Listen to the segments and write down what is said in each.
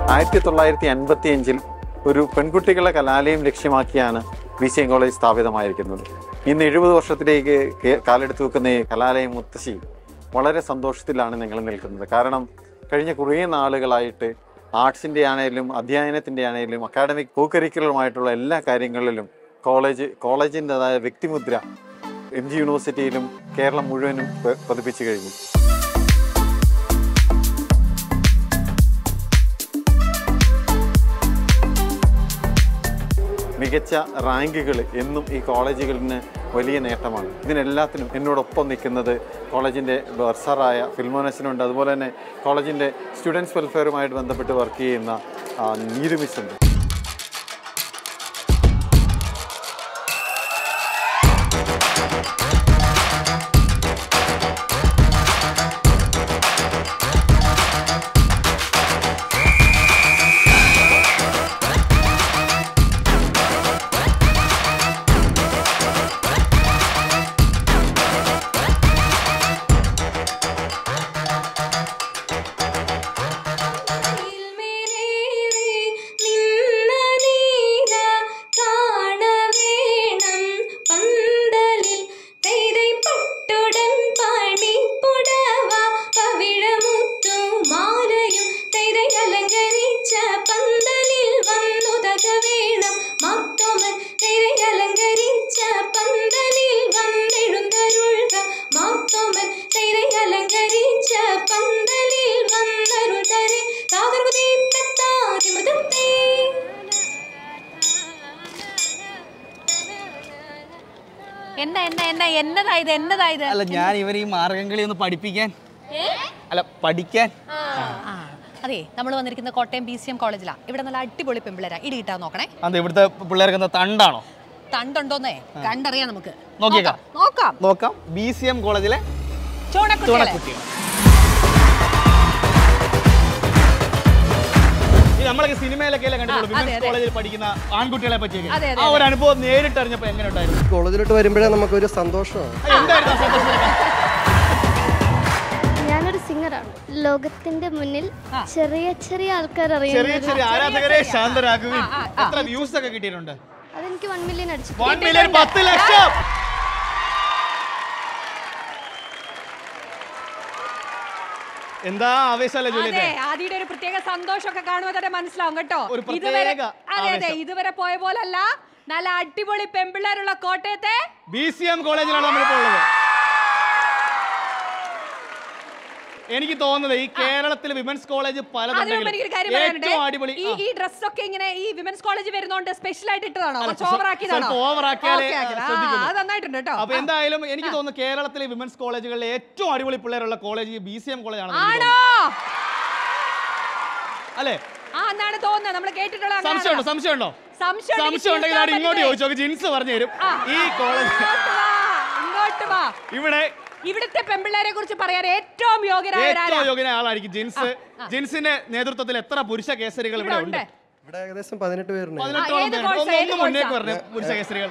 ആയിരത്തി തൊള്ളായിരത്തി അൻപത്തി അഞ്ചിൽ ഒരു പെൺകുട്ടികളുടെ കലാലയം ലക്ഷ്യമാക്കിയാണ് ബി സി എം കോളേജ് സ്ഥാപിതമായിരിക്കുന്നത് ഇന്ന് എഴുപത് വർഷത്തിലേക്ക് കേ- കാലെടുത്ത് വെക്കുന്ന ഈ കലാലയം മുത്തശ്ശി വളരെ സന്തോഷത്തിലാണ് ഞങ്ങൾ നിൽക്കുന്നത് കാരണം കഴിഞ്ഞ കുറേ നാളുകളായിട്ട് ആർട്സിൻ്റെ ആണെങ്കിലും അധ്യയനത്തിൻ്റെ ആണെങ്കിലും അക്കാഡമിക് കോ കരിക്കുലറുമായിട്ടുള്ള എല്ലാ കാര്യങ്ങളിലും കോളേജ് കോളേജിൻ്റെതായ വ്യക്തിമുദ്ര എം ജി യൂണിവേഴ്സിറ്റിയിലും കേരളം മുഴുവനും പ- പതിപ്പിച്ചു കഴിഞ്ഞു മികച്ച റാങ്കുകൾ എന്നും ഈ കോളേജുകളിന് വലിയ നേട്ടമാണ് ഇതിനെല്ലാത്തിനും എന്നോടൊപ്പം നിൽക്കുന്നത് കോളേജിൻ്റെ ബർസറായ ഫിൽമോനസിനുണ്ട് അതുപോലെ തന്നെ കോളേജിൻ്റെ സ്റ്റുഡൻസ് വെൽഫെയറുമായിട്ട് ബന്ധപ്പെട്ട് വർക്ക് ചെയ്യുന്ന ആ, നീരു മിസ് ഉണ്ട് അലങ്കരിച്ച പന്തലിൽ വന്നെഴുന്തരുൾക മാത്തോമൻ തൈരെ അലങ്കരിച്ച പന്തലിൽ വന്നരുൾതരെ താതൃതേ തത്താതി മൃതത്തേ എന്നാ എന്നാ എന്നാ എന്നതായത് എന്നതായത് അല്ല ഞാൻ ഇവരെ ഈ മാർഗംകളി ഒന്ന് പഠിപ്പിക്കാൻ അല്ല പഠിക്കാൻ ആ അതെ നമ്മൾ വന്നിരിക്കുന്ന കോട്ടയം ബി സി എം കോളേജിലാണ് ഇവിടെ നല്ല അടിപൊളി പെമ്പിളരാ ഇടി കിട്ടാൻ നോക്കണേ അത് ഇവിടുത്തെ പിള്ളേർക്ക് എന്താ തണ്ടാണോ തണ്ടുണ്ടോന്നേ കണ്ടറിയാം നമുക്ക് നോക്കിയേക്കാം. നോക്കാം നോക്കാം ബി സി എം കോളേജിലെ ചോണക്കുട്ടികളെ തുണക്കുട്ടികൾ ഈ നമ്മളൊക്കെ സിനിമയിലൊക്കെ കണ്ടിട്ടുള്ളൂ ആ, അതെ, വിമൻസ് അതെ. കോളേജിൽ പഠിക്കുന്ന ആൺകുട്ടികളെ പറ്റിയൊക്കെ അതെ, അതെ, ആ ഒരു അനുഭവം നേരിട്ട് അറിഞ്ഞപ്പോൾ എങ്ങനെ ഉണ്ടായിരുന്നു കോളേജിലോട്ട് വരുമ്പോഴേ നമുക്കൊരു സന്തോഷമാണ് അത് എന്തായിരുന്നു ആ സന്തോഷം ഞാനൊരു സിംഗറാണ് ലോകത്തിന്റെ മുന്നിൽ ആ. ചെറിയ ചെറിയ ആൾക്കാർ ചെറിയ അറിയുന്നത് ചെറിയ ആരാധകരെ ശാന്തരാക്കുകയും ആ, ആ, എത്ര വ്യൂസ് ഒക്കെ കിട്ടിയിട്ടുണ്ട് അതെനിക്ക് വൺ മില്യൺ അടിച്ചു വൺ മില്യൺ പത്ത് ലക്ഷം എന്താ ആവേശമല്ലേ അതെ ജോലിയൊക്കെ ആദിയുടെ ഒരു പ്രത്യേക സന്തോഷമൊക്കെ കാണുമ്പോൾ തന്നെ മനസ്സിലാവും കേട്ടോ ഒരു പ്രത്യേക ഇതുവരെ അതെ അതെ ആവേശം. ഇതുവരെ പോയ പോലല്ല നല്ല അടിപൊളി പെമ്പിള്ളേരുള്ള കോട്ടയത്തെ ബി സി എം കോളേജിലാണ് നമ്മളിപ്പോൾ ഉള്ളത് എനിക്ക് തോന്നുന്നത് ഈ കേരളത്തിൽ വിമൻസ് കോളേജ് അതിനുമുമ്പ് പലതുണ്ടെങ്കിലും എനിക്കൊരു കാര്യം പറയാനുണ്ട് ഏറ്റവും അടിപൊളി ഈ ആ. ഈ ഡ്രസ്സൊക്കെ ഇങ്ങനെ ഈ വിമൻസ് കോളേജ് വരുന്നോണ്ട് സ്പെഷ്യൽ ആയിട്ട് ഇട്ടതാണോ അല്ല, കുറച്ച് സ്വ- ഓവർ ആക്കിയതാണോ സ്വല്പം over ആക്കിയാലേ, Okay, ആക്കിയതാ. ആ, ശ്രദ്ധിക്കുള്ളൂ. അത് നന്നായിട്ടുണ്ട് കേട്ടോ അപ്പൊ എന്തായാലും എനിക്ക് തോന്നുന്നു കേരളത്തിലെ വിമൻസ് കോളേജുകളിലെ ഏറ്റവും അടിപൊളി പിള്ളേരുള്ള college B C M college ആണോ ആണ് അല്ലേ ആ എന്നാണ് തോന്നുന്നത് നമ്മൾ കേട്ടിട്ടുള്ള സംശയമുണ്ടോ സംശയമുണ്ടോ സംശയം സംശയം ഉണ്ടെങ്കിൽ അവിടെ ഇങ്ങോട്ട് ചോദിച്ചു നോക്ക് ജിൻസ് പറഞ്ഞു തരും ആ. ഈ കോളേജ് ഇങ്ങോട്ട് വാ, ഇങ്ങോട്ട് വാ ഇവിടെ ഇവിടുത്തെ പെമ്പിള്ളേരെ കുറിച്ച് പറയാൻ ഏറ്റവും യോഗ്യരായവരാരാ ഏറ്റവും യോഗ്യനായ ആളായിരിക്കും ജിൻസ് ജിൻസിന്റെ നേതൃത്വത്തിൽ എത്ര പുരുഷ കേസരികൾ ഇവിടെ ഇവിടെ ഉണ്ട് ഉണ്ട് ഇവിടെ ഏകദേശം പതിനെട്ട് പേരുണ്ട് പതിനെട്ടോളം ഏത് പേരുണ്ട്. course ആ? ഒന്ന് ഏത് ഒന്ന് മുന്നേക്ക് course ആ? പറഞ്ഞു പുരുഷ കേസരികൾ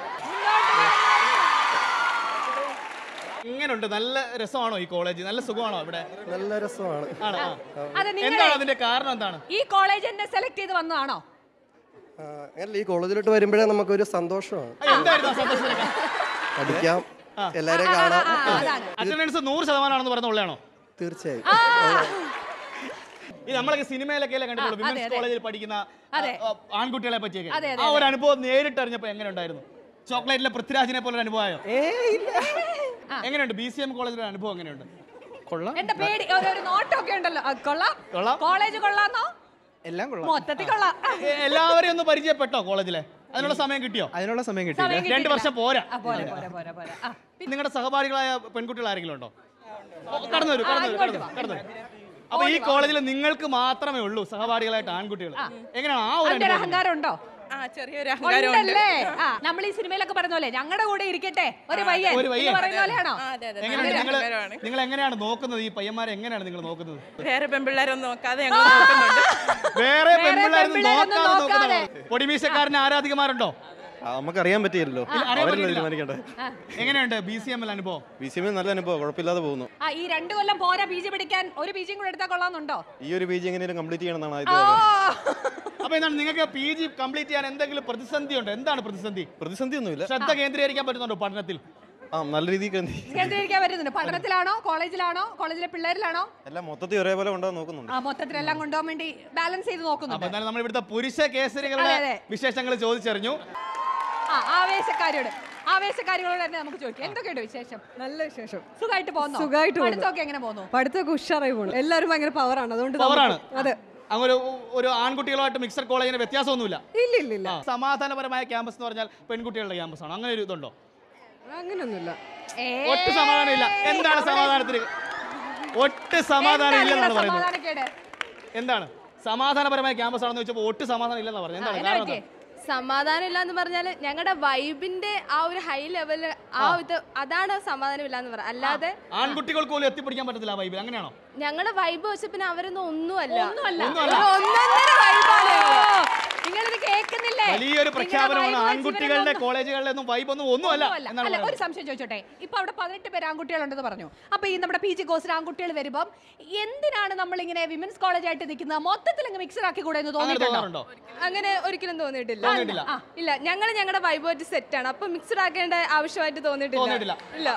ഇങ്ങനുണ്ട് നല്ല രസമാണോ ഈ കോളേജ് നല്ല സുഖമാണോ ഇവിടെ നല്ല രസമാണ് ആണോ ആ. അത് നിങ്ങൾ എന്താണ് അതിന്റെ കാരണം എന്താണ് ഈ കോളേജ് എന്നെ സെലക്ട് ചെയ്ത് വന്നതാണോ ആ, അങ്ങനല്ല ഈ കോളേജിലോട്ട് വരുമ്പോഴേ നമുക്കൊരു സന്തോഷമാണ് ആ, എന്തായിരുന്നു ആ സന്തോഷത്തിലൊക്കെ? പഠിക്കാം എല്ലാരെയും കാണാം അറ്റൻഡൻസ് നൂറ് ശതമാനമാണെന്ന് പറഞ്ഞ ഉള്ളതാണോ തീർച്ചയായും ഈ നമ്മളൊക്കെ സിനിമയിലൊക്കെ കണ്ടിട്ടുള്ളൂ ആ, അതെ, വിമൻസ് അതെ. കോളേജിൽ പഠിക്കുന്ന ആ, അതെ. ആ, ആൺകുട്ടികളെ പറ്റിയൊക്കെ അതെ, അതെ, ആ ഒരു അനുഭവം നേരിട്ട് അറിഞ്ഞപ്പോ എങ്ങനെ ഉണ്ടായിരുന്നു ചോക്ലേറ്റിലെ പൃഥ്വിരാജിനെ പോലെ ഒരു അനുഭവമായോ എങ്ങനെയുണ്ട് ബി സി എം കോളേജിലെ അനുഭവം എങ്ങനെയുണ്ട് കൊള്ളാം എന്റെ പേടി ഒരു ഒരു നോട്ടൊക്കെ ഉണ്ടല്ലോ ആ, കൊള്ളാം കൊള്ളാം. കോളേജ് കൊള്ളാന്നോ എല്ലാം കൊള്ളാം മൊത്തത്തിൽ കൊള്ളാം ആ, ഏ, എല്ലാവരെയും ഒന്ന് പരിചയപ്പെട്ടോ കോളേജിലെ അതിനുള്ള സമയം കിട്ടിയോ അതിനുള്ള സമയം സമയം കിട്ടിയില്ല രണ്ട് കിട്ടിയില്ല. വർഷം പോരാ ആ, പോരെ പോരെ പോരെ പോരെ ആ, നിങ്ങളുടെ സഹപാഠികളായ പെൺകുട്ടികൾ ആരെങ്കിലും ഉണ്ടോ ഓ, കടന്നു വരൂ കടന്നു വരൂ കടന്നു വരൂ, കടന്നു വരൂ അപ്പൊ ഈ കോളേജിൽ നിങ്ങൾക്ക് മാത്രമേ ഉള്ളൂ സഹപാഠികളായിട്ട് ആൺകുട്ടികൾ എങ്ങനെയാണ് ആ ഒരു അതിന്റെ ഒരു അനുഭവം അഹങ്കാരം ഉണ്ടോ ആ ചെറിയൊരു അഹങ്കാരം ഉണ്ട് ഉണ്ടല്ലേ ആ നമ്മൾ ഈ സിനിമയിലൊക്കെ പറയുന്ന പോലെ ഞങ്ങളുടെ കൂടെ ഇരിക്കട്ടെ ഒരു പയ്യൻ ഒരു പയ്യൻ. എന്ന് പറയുന്ന പോലെയാണോ ആ, അതെ അതെ എങ്ങനെയുണ്ട് നല്ലൊരു നിങ്ങൾ അഹങ്കാരമാണ് നിങ്ങൾ എങ്ങനെയാണ് നോക്കുന്നത് ഈ പയ്യന്മാരെ എങ്ങനെയാണ് നിങ്ങൾ നോക്കുന്നത് വേറെ പെൺപിള്ളേരൊന്നും നോക്കാതെ ഞങ്ങൾ നോക്കുന്നുണ്ട് വേറെ പെൺപിള്ളേരൊന്നും പെൺപിള്ളേരൊന്നും നോക്കാതെ നോക്കാതെ. നോക്കുന്നത് പൊടിമീശക്കാരന് ആരാധികമാരുണ്ടോ ആ, നമുക്കറിയാൻ പറ്റിയല്ലോ അറിയാൻ അവരല്ലേ പറ്റിയില്ല. തീരുമാനിക്കണ്ടേ എങ്ങനെയുണ്ട് ബി സി എം എൽ അനുഭവം ബി സി എമ്മിൽ നല്ല അനുഭവം കുഴപ്പമില്ലാതെ പോകുന്നു ആ ഈ രണ്ടു കൊല്ലം പോരാ പി ജി പഠിക്കാൻ ഒരു പി ജിയും കൂടെ എടുത്താൽ കൊള്ളാന്നുണ്ടോ ഈ ഒരു പി ജി എങ്ങനെയും കംപ്ലീറ്റ് ചെയ്യണമെന്നാണ് ആ ആദ്യം അപ്പൊ എന്താണ് നിങ്ങൾക്ക് പി ജി കംപ്ലീറ്റ് ചെയ്യാൻ എന്തെങ്കിലും പ്രതിസന്ധി ഉണ്ടോ എന്താണ് പ്രതിസന്ധി പ്രതിസന്ധി ഒന്നുമില്ല ശ്രദ്ധ കേന്ദ്രീകരിക്കാൻ പറ്റുന്നുണ്ടോ പഠനത്തിൽ ആ നല്ല രീതിക്ക് എന്ത് കേന്ദ്രീകരിക്കാൻ പറ്റുന്നുണ്ട് പഠനത്തിലാണോ കോളേജിലാണോ കോളേജിലെ പിള്ളേരിലാണോ എല്ലാം മൊത്തത്തിൽ ഒരേപോലെ കൊണ്ടുപോകാൻ നോക്കുന്നുണ്ട് ആ മൊത്തത്തിലെല്ലാം കൊണ്ടുപോകാൻ വേണ്ടി ബാലൻസ് ചെയ്ത് അപ്പൊ നോക്കുന്നുണ്ട് എന്തായാലും നമ്മൾ ഇവിടുത്തെ പുരുഷ കേസരികളുടെ അതെ, അതെ. വിശേഷങ്ങൾ ചോദിച്ചറിഞ്ഞു ആ ആവേശക്കാരിയോട് ആവേശക്കാരികളോട് തന്നെ നമുക്ക് ചോദിക്കാം എന്തൊക്കെയുണ്ട് വിശേഷം നല്ല വിശേഷം സുഖമായിട്ട് പോകുന്നു സുഖായിട്ട് പോകുന്നു. പഠിത്തമൊക്കെ എങ്ങനെ പോകുന്നു പഠിത്തമൊക്കെ ഉഷാറായി പോണു എല്ലാവരും ഭയങ്കര പവറാണ് അതുകൊണ്ട് പവറാണ് നമുക്ക് അതെ അങ്ങനെ ഒരു- ഒരു ആൺകുട്ടികളുമായിട്ട് മിക്സഡ് കോളേജിന് വ്യത്യാസമൊന്നുമില്ല ഇല്ല ഇല്ല ഇല്ല ആ, സമാധാനപരമായ ക്യാമ്പസ് എന്ന് പറഞ്ഞാൽ പെൺകുട്ടികളുടെ ക്യാമ്പസ് ആണ് അങ്ങനെ ഒരു ഇതുണ്ടോ അങ്ങനെയൊന്നുമില്ല ഏ, ഒട്ടും സമാധാനം ഇല്ല എന്താണ് സമാധാനത്തിന് ഒട്ടും സമാധാനം എന്താണ് ഇല്ലെന്നാണ് ഇവിടെ പറയുന്നത് സമാധാനക്കേട്? എന്താണ് സമാധാനപരമായ ക്യാമ്പസ് ആണെന്ന് ചോദിച്ചപ്പോൾ ഒട്ടും സമാധാനം ഇല്ലെന്നാണ് പറഞ്ഞത് എന്താണ് എന്നാ കാരണം പറ്റിയേ? എന്താണ്? സമാധാനം ഇല്ലാന്ന് പറഞ്ഞാൽ ഞങ്ങളുടെ വൈബിന്റെ ആ ഒരു ഹൈ ലെവല് ആ ഇത് അതാണ് സമാധാനം ഇല്ലാന്ന് പറയാം അല്ലാതെ ആൺകുട്ടികൾക്ക് പോലും എത്തിപ്പിടിക്കാൻ പറ്റത്തില്ല ആ വൈബിൽ അങ്ങനെയാണോ ഞങ്ങളുടെ വൈബ് വെച്ച പിന്നെ അവരൊന്നും ഒന്നുമല്ല ഒന്നുമല്ല. ഒന്നുമല്ല. ഒരു ഒന്നൊന്നര വൈബാണ് ഓ, നിങ്ങളിത് കേൾക്കുന്നില്ലേ വലിയൊരു നിങ്ങളുടെ പ്രഖ്യാപനമാണ് vibe വെച്ച് ആൺകുട്ടികളുടെ ഇവരൊന്നും- കോളേജുകളിലെ ഒന്നും വൈബ് ഒന്നും ഒന്നുമല്ല ഒന്നുമല്ല. എന്നാണ് അല്ല, ഒരു പറയുന്നത്. സംശയം ചോദിച്ചോട്ടെ ഇപ്പൊ അവിടെ പതിനെട്ട് പേര് ആൺകുട്ടികളുണ്ടെന്ന് പറഞ്ഞു അപ്പൊ ഈ നമ്മുടെ പി ജി കോഴ്സിൽ ആൺകുട്ടികൾ വരുമ്പം എന്തിനാണ് നമ്മൾ ഇങ്ങനെ വിമൻസ് കോളേജ് ആയിട്ട് നിൽക്കുന്നത് മൊത്തത്തിൽ അങ്ങ് മിക്സഡ് ആക്കി കൂടെ എന്ന് അങ്ങനെ തോന്നിയിട്ടുണ്ടോ തോന്നാറുണ്ടോ അങ്ങനെ ഒരിക്കലും തോന്നിയിട്ടില്ല തോന്നിയിട്ടില്ല. ആ, ഇല്ല ഞങ്ങൾ ഞങ്ങളുടെ വൈബ് വെച്ച് സെറ്റാണ് അപ്പൊ മിക്സഡ് ആക്കേണ്ട ആവശ്യമായിട്ട് തോന്നിയിട്ടില്ല. തോന്നിയിട്ടില്ല ഇല്ല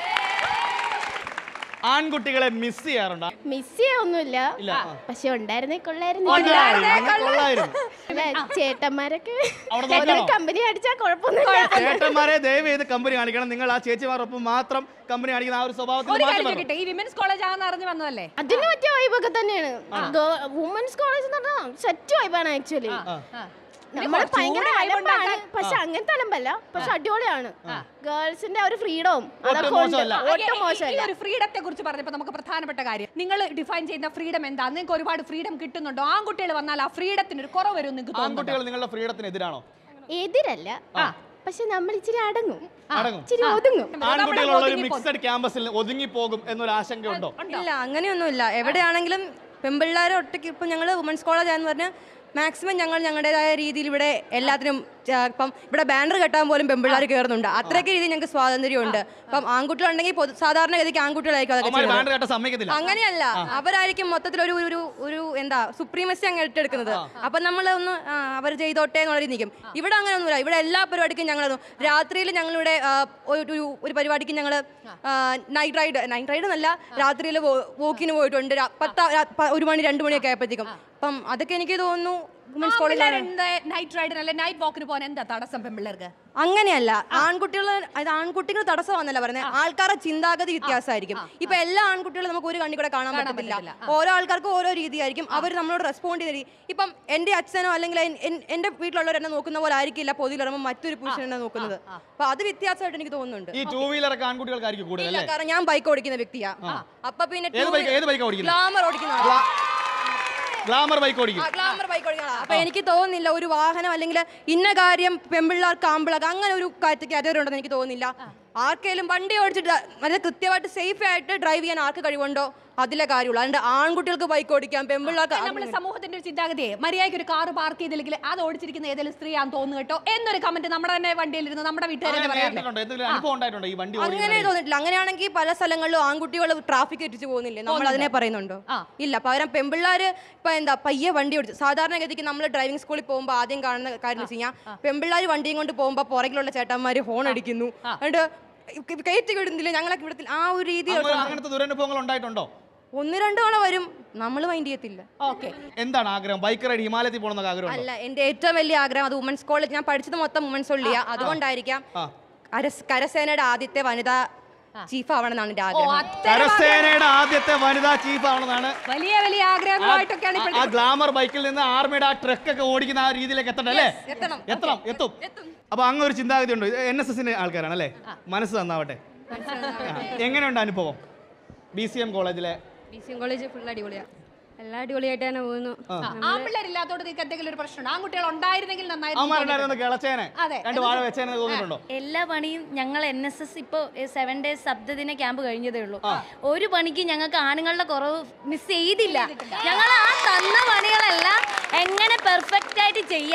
ആൺകുട്ടികളെ മിസ് ചെയ്യാറുണ്ടോ മിസ് ചെയ്യാനൊന്നുമില്ല ഇല്ല ആ. പക്ഷെ ഉണ്ടായിരുന്നേ കൊള്ളായിരുന്നു ഉണ്ടായിരുന്നു, കൊള്ളായിരുന്നു അല്ല, ചേട്ടന്മാരൊക്കെ അവിടെ നോക്കണോ? കമ്പനി അടിച്ചാൽ കുഴപ്പമൊന്നുമില്ല ചേട്ടന്മാരെ ദയവ് ചെയ്ത് കമ്പനി കാണിക്കണം നിങ്ങൾ ആ ചേച്ചിമാരൊപ്പം മാത്രം കമ്പനി കാണിക്കുന്ന ആ ഒരു സ്വഭാവത്തിൽ ഒരു മാറ്റം കാര്യം വരണം. ചോദിക്കട്ടെ ഈ വിമൻസ് കോളേജ് ആണെന്ന് അറിഞ്ഞു വന്നതല്ലേ അതിന് പറ്റിയ വൈബൊക്കെ തന്നെയാണ് വുമൻസ് കോളേജ് എന്ന് പറഞ്ഞാൽ സെറ്റ് വൈബാണ് ആക്ച്വലി നമ്മൾ ഭയങ്കര അലമ്പാണ് പക്ഷെ അങ്ങനത്തെ അലമ്പല്ല പക്ഷെ അടിപൊളിയാണ് ഗേൾസിന്റെ ഒരു ഫ്രീഡവും അതൊക്കെ ഉണ്ട് മോശമല്ല. ഒട്ടും മോശമല്ല ഒരു ഫ്രീഡത്തെ കുറിച്ച് പറഞ്ഞപ്പോൾ നമുക്ക് പ്രധാനപ്പെട്ട കാര്യം നിങ്ങൾ ഡിഫൈൻ ചെയ്യുന്ന ഫ്രീഡം എന്താ നിങ്ങൾക്ക് ഒരുപാട് ഫ്രീഡം കിട്ടുന്നുണ്ടോ ആൺകുട്ടികൾ വന്നാൽ ആ ഫ്രീഡത്തിന് ഒരു കുറവ് വരും നിങ്ങൾക്ക് തോന്നുന്നുണ്ടോ ആൺകുട്ടികൾ നിങ്ങളുടെ ഫ്രീഡത്തിന് എതിരാണോ എതിരല്ല പക്ഷെ നമ്മൾ ഇച്ചിരി അടങ്ങും അടങ്ങും ഇച്ചിരി ഒതുങ്ങും ആൺകുട്ടികളുള്ള ഒരു ഒതുങ്ങിപ്പോ- മിക്സഡ് ക്യാമ്പസിൽ ഒതുങ്ങിപ്പോകും എന്നൊരു ആശങ്കയുണ്ടോ ഇല്ല അങ്ങനെയൊന്നുമില്ല എവിടെയാണെങ്കിലും പെൺപിള്ളേരെ ഒറ്റയ്ക്ക് ഇപ്പം ഞങ്ങൾ വുമൻസ് കോളേജ് ആണെന്ന് പറഞ്ഞാൽ മാക്സിമം ഞങ്ങൾ ഞങ്ങളുടേതായ രീതിയിൽ ഇവിടെ എല്ലാത്തിനും ആ, ഇപ്പം ഇവിടെ ബാനർ കെട്ടാൻ പോലും പെൺപിള്ളേർ കയറുന്നുണ്ട് അത്രയ്ക്ക് രീതിയിൽ ഞങ്ങൾക്ക് സ്വാതന്ത്ര്യമുണ്ട് ഇപ്പം ആൺകുട്ടികളുണ്ടെങ്കിൽ പൊതു സാധാരണഗതിക്ക് ആൺകുട്ടികളായിരിക്കും അതൊക്കെ അവന്മാർ ചെയ്യുന്നത്. ബാൻഡ് കേട്ട സമ്മതിക്കത്തില്ല അങ്ങനെയല്ല അവരായിരിക്കും മൊത്തത്തിൽ ഒരു ഒരു ഒരു എന്താ സുപ്രീമസി അങ്ങ് ഏറ്റെടുക്കുന്നത് അപ്പൊ നമ്മൾ ഒന്ന് ആ, അവർ ചെയ്തോട്ടെ എന്നുള്ള രീതി നിൽക്കും ഇവിടെ അങ്ങനെ ഒന്നുമില്ല ഇവിടെ എല്ലാ പരിപാടിക്കും ഞങ്ങൾ രാത്രിയിൽ ഞങ്ങളിവിടെ ആ, ഒരു ഒരു- ഒരു പരിപാടിക്ക് ഞങ്ങൾ നൈറ്റ് റൈഡ് നൈറ്റ് റൈഡ് എന്നല്ല രാത്രിയിൽ വോക്കിന് പോയിട്ടുണ്ട് രാ- പത്ത് രാ- പ- ഒരു മണി രണ്ട് മണിയൊക്കെ ആയപ്പോഴത്തേക്കും അപ്പം അതൊക്കെ എനിക്ക് തോന്നുന്നു വുമൻസ് കോളേജിലാണ് നൈറ്റ് റൈഡിന് അല്ലെ നൈറ്റ് വാക്കിന് പോകാൻ എന്താ തടസ്സം പെൺപിള്ളേർക്ക് അങ്ങനെയല്ല ആൺകുട്ടികൾ അത് ആൺകുട്ടികൾ തടസ്സമാണെന്നല്ല പറയുന്നത് ആൾക്കാരുടെ ചിന്താഗതി വ്യത്യാസമായിരിക്കും ഇപ്പൊ എല്ലാ ആൺകുട്ടികളും നമുക്ക് ഒരു കണ്ണി കൂടെ കാണാൻ പറ്റത്തില്ല ഓരോ ആൾക്കാർക്കും ഓരോ രീതിയായിരിക്കും അവർ നമ്മളോട് റെസ്പോണ്ട് ചെയ്ത രീതി ഇപ്പം എന്റെ അച്ഛനോ അല്ലെങ്കിൽ എൻ- എൻ- എന്റെ വീട്ടിലുള്ളവർ എന്നെ നോക്കുന്ന പോലെ ആയിരിക്കില്ല പൊതുവിലിറങ്ങുമ്പോൾ മറ്റൊരു പുരുഷൻ എന്നെ നോക്കുന്നത് അപ്പൊ അത് വ്യത്യാസമായിട്ട് എനിക്ക് തോന്നുന്നുണ്ട് ഈ ടൂ വീലറൊക്കെ ആൺകുട്ടികൾക്കായിരിക്കും കൂടുതൽ ഇല്ല അല്ലേ കാരണം ഞാൻ ബൈക്ക് ഓടിക്കുന്ന വ്യക്തിയാ അപ്പൊ പിന്നെ ഏത് ബൈക്ക് ഏത് ബൈക്ക് ഓടിക്കുന്നത് ഗ്ലാമർ ഓടിക്കുന്ന ആളാ. ഗ്ലാമർ ബൈക്ക് ഓടിക്കും ആ, ഗ്ലാമർ ബൈക്ക് ഓടിക്കുന്ന ആളാ. അപ്പൊ എനിക്ക് തോന്നുന്നില്ല ഒരു വാഹനം അല്ലെങ്കിൽ ഇന്ന കാര്യം പെമ്പിള്ളാർക്ക് ആമ്പിളാർക്ക് അങ്ങനെ ഒരു കാറ്റഗറി ഉണ്ടെന്ന് എനിക്ക് തോന്നുന്നില്ല ആർക്കെങ്കിലും വണ്ടി ഓടിച്ചിട്ട് വളരെ കൃത്യമായിട്ട് സേഫ് ആയിട്ട് ഡ്രൈവ് ചെയ്യാൻ ആർക്ക് കഴിവുണ്ടോ അതിലെ കാര്യമുള്ളൂ അതുകൊണ്ട് ആൺകുട്ടികൾക്ക് ബൈക്ക് ഓടിക്കാം പെമ്പിള്ളാർക്ക് നമ്മുടെ സമൂഹത്തിന്റെ ഒരു ചിന്താഗതിയെ മര്യാദയ്ക്ക് ഒരു കാർ പാർക്ക് ചെയ്തില്ലെങ്കിൽ അത് ഓടിച്ചിരിക്കുന്ന ഏതെങ്കിലും സ്ത്രീയാന്ന് തോന്നുന്നു കേട്ടോ എന്നൊരു കമന്റ് നമ്മുടെ തന്നെ വണ്ടിയിലിരുന്ന് നമ്മുടെ വീട്ടുകാരെ അങ്ങനെ പറയാറില്ലേ നേരിട്ടുണ്ടോ എന്തെങ്കിലും അനുഭവം ഉണ്ടായിട്ടുണ്ടോ ഈ വണ്ടി അങ്ങനെ ഓടിക്കുന്നത് തോന്നിട്ടില്ല അങ്ങനെയാണെങ്കിൽ പല സ്ഥലങ്ങളിലും ആൺകുട്ടികൾ ട്രാഫിക് എത്തിച്ച് പോകുന്നില്ലേ നമ്മൾ അതിനെ പറയുന്നുണ്ടോ ആ. ഇല്ല പകരം പെമ്പിള്ളാര് ഇപ്പൊ എന്താ പയ്യെ വണ്ടി ഓടിച്ചു സാധാരണഗതിക്ക് നമ്മൾ ഡ്രൈവിംഗ് സ്കൂളിൽ പോകുമ്പോൾ ആദ്യം കാണുന്ന കാര്യം എന്ന് വെച്ച് കഴിഞ്ഞാൽ പെമ്പിള്ളാര് വണ്ടിയും കൊണ്ട് പോകുമ്പോൾ പുറകിലുള്ള ചേട്ടന്മാര് ഹോൺ അടിക്കുന്നു എന്നിട്ട് കയറ്റി വിടുന്നില്ല ഞങ്ങളൊക്കെ വിടത്തില്ല ആ ഒരു രീതിയിൽ അങ്ങനെ- അങ്ങനത്തെ ദുരനുഭവങ്ങൾ ഉണ്ടായിട്ടുണ്ടോ ഒന്ന് രണ്ടു തവണ വരും നമ്മൾ മൈൻഡ് ചെയ്യത്തില്ല ഓക്കെ എന്താണ് ആഗ്രഹം ബൈക്ക് റൈഡ് ഹിമാലയത്തിൽ പോകണമെന്നൊക്കെ ആഗ്രഹം അല്ല എന്റെ ഏറ്റവും വലിയ ആഗ്രഹം അത് വുമൻസ് കോളേജ് ഞാൻ പഠിച്ചത് മൊത്തം വുമൻസ് ഒള്ളിയ അതുകൊണ്ടായിരിക്കാം ആ. കരസ്- കരസേനയുടെ ആദ്യത്തെ വനിതാ ചീഫ് ആവണമെന്നാണ് എന്റെ ആഗ്രഹം കരസേനയുടെ ആദ്യത്തെ വനിതാ ചീഫ് ആവണമെന്നാണ് വലിയ വലിയ ആഗ്രഹങ്ങളായിട്ടൊക്കെയാണ് ആ- ഇപ്പോൾ ആ ഗ്ലാമർ ബൈക്കിൽ നിന്ന് ആർമിയുടെ ആ ട്രക്ക് ഒക്കെ ഓടിക്കുന്ന ആ രീതിയിലേക്ക് എത്തണം അല്ലേ എത്തണം. എത്തണം എത്തും അപ്പൊ അങ്ങ് ഒരു ചിന്താഗതി ഉണ്ട് എൻ എസ് എസിന്റെ ആൾക്കാരാണ് അല്ലേ മനസ്സ് തന്നാവട്ടെ ആ. എങ്ങനെയുണ്ട് അനുഭവം ബി സി എം കോളേജിലെ B C M college full അടിപൊളിയാ എല്ലാം അടിപൊളിയായിട്ട് തന്നെ പോകുന്നു ആൺപിള്ളേരില്ലാത്തോട് നിങ്ങൾക്ക് എന്തെങ്കിലും ഒരു പ്രശ്നമുണ്ട് ആൺകുട്ടികൾ ഉണ്ടായിരുന്നെങ്കിൽ നന്നായിരുന്നു അവന്മാരുണ്ടായിരുന്നു കിളച്ചേനെ അതെ. രണ്ട് വാഴ വെച്ചേനെ തോന്നിയിട്ടുണ്ടോ എല്ലാ പണിയും ഞങ്ങൾ എൻ എസ് എസ് ഇപ്പോൾ സെവൻ ഡേയ്സ് സപ്തദിന ക്യാമ്പ് കഴിഞ്ഞതേ ഉള്ളൂ ഒരു പണിക്ക് ഞങ്ങൾക്ക് ആണുങ്ങളുടെ കുറവ് മിസ് ചെയ്തില്ല ഞങ്ങൾ ആ തന്ന പണികളെല്ലാം എങ്ങനെ പെർഫെക്റ്റ് ആയിട്ട് ചെയ്യാം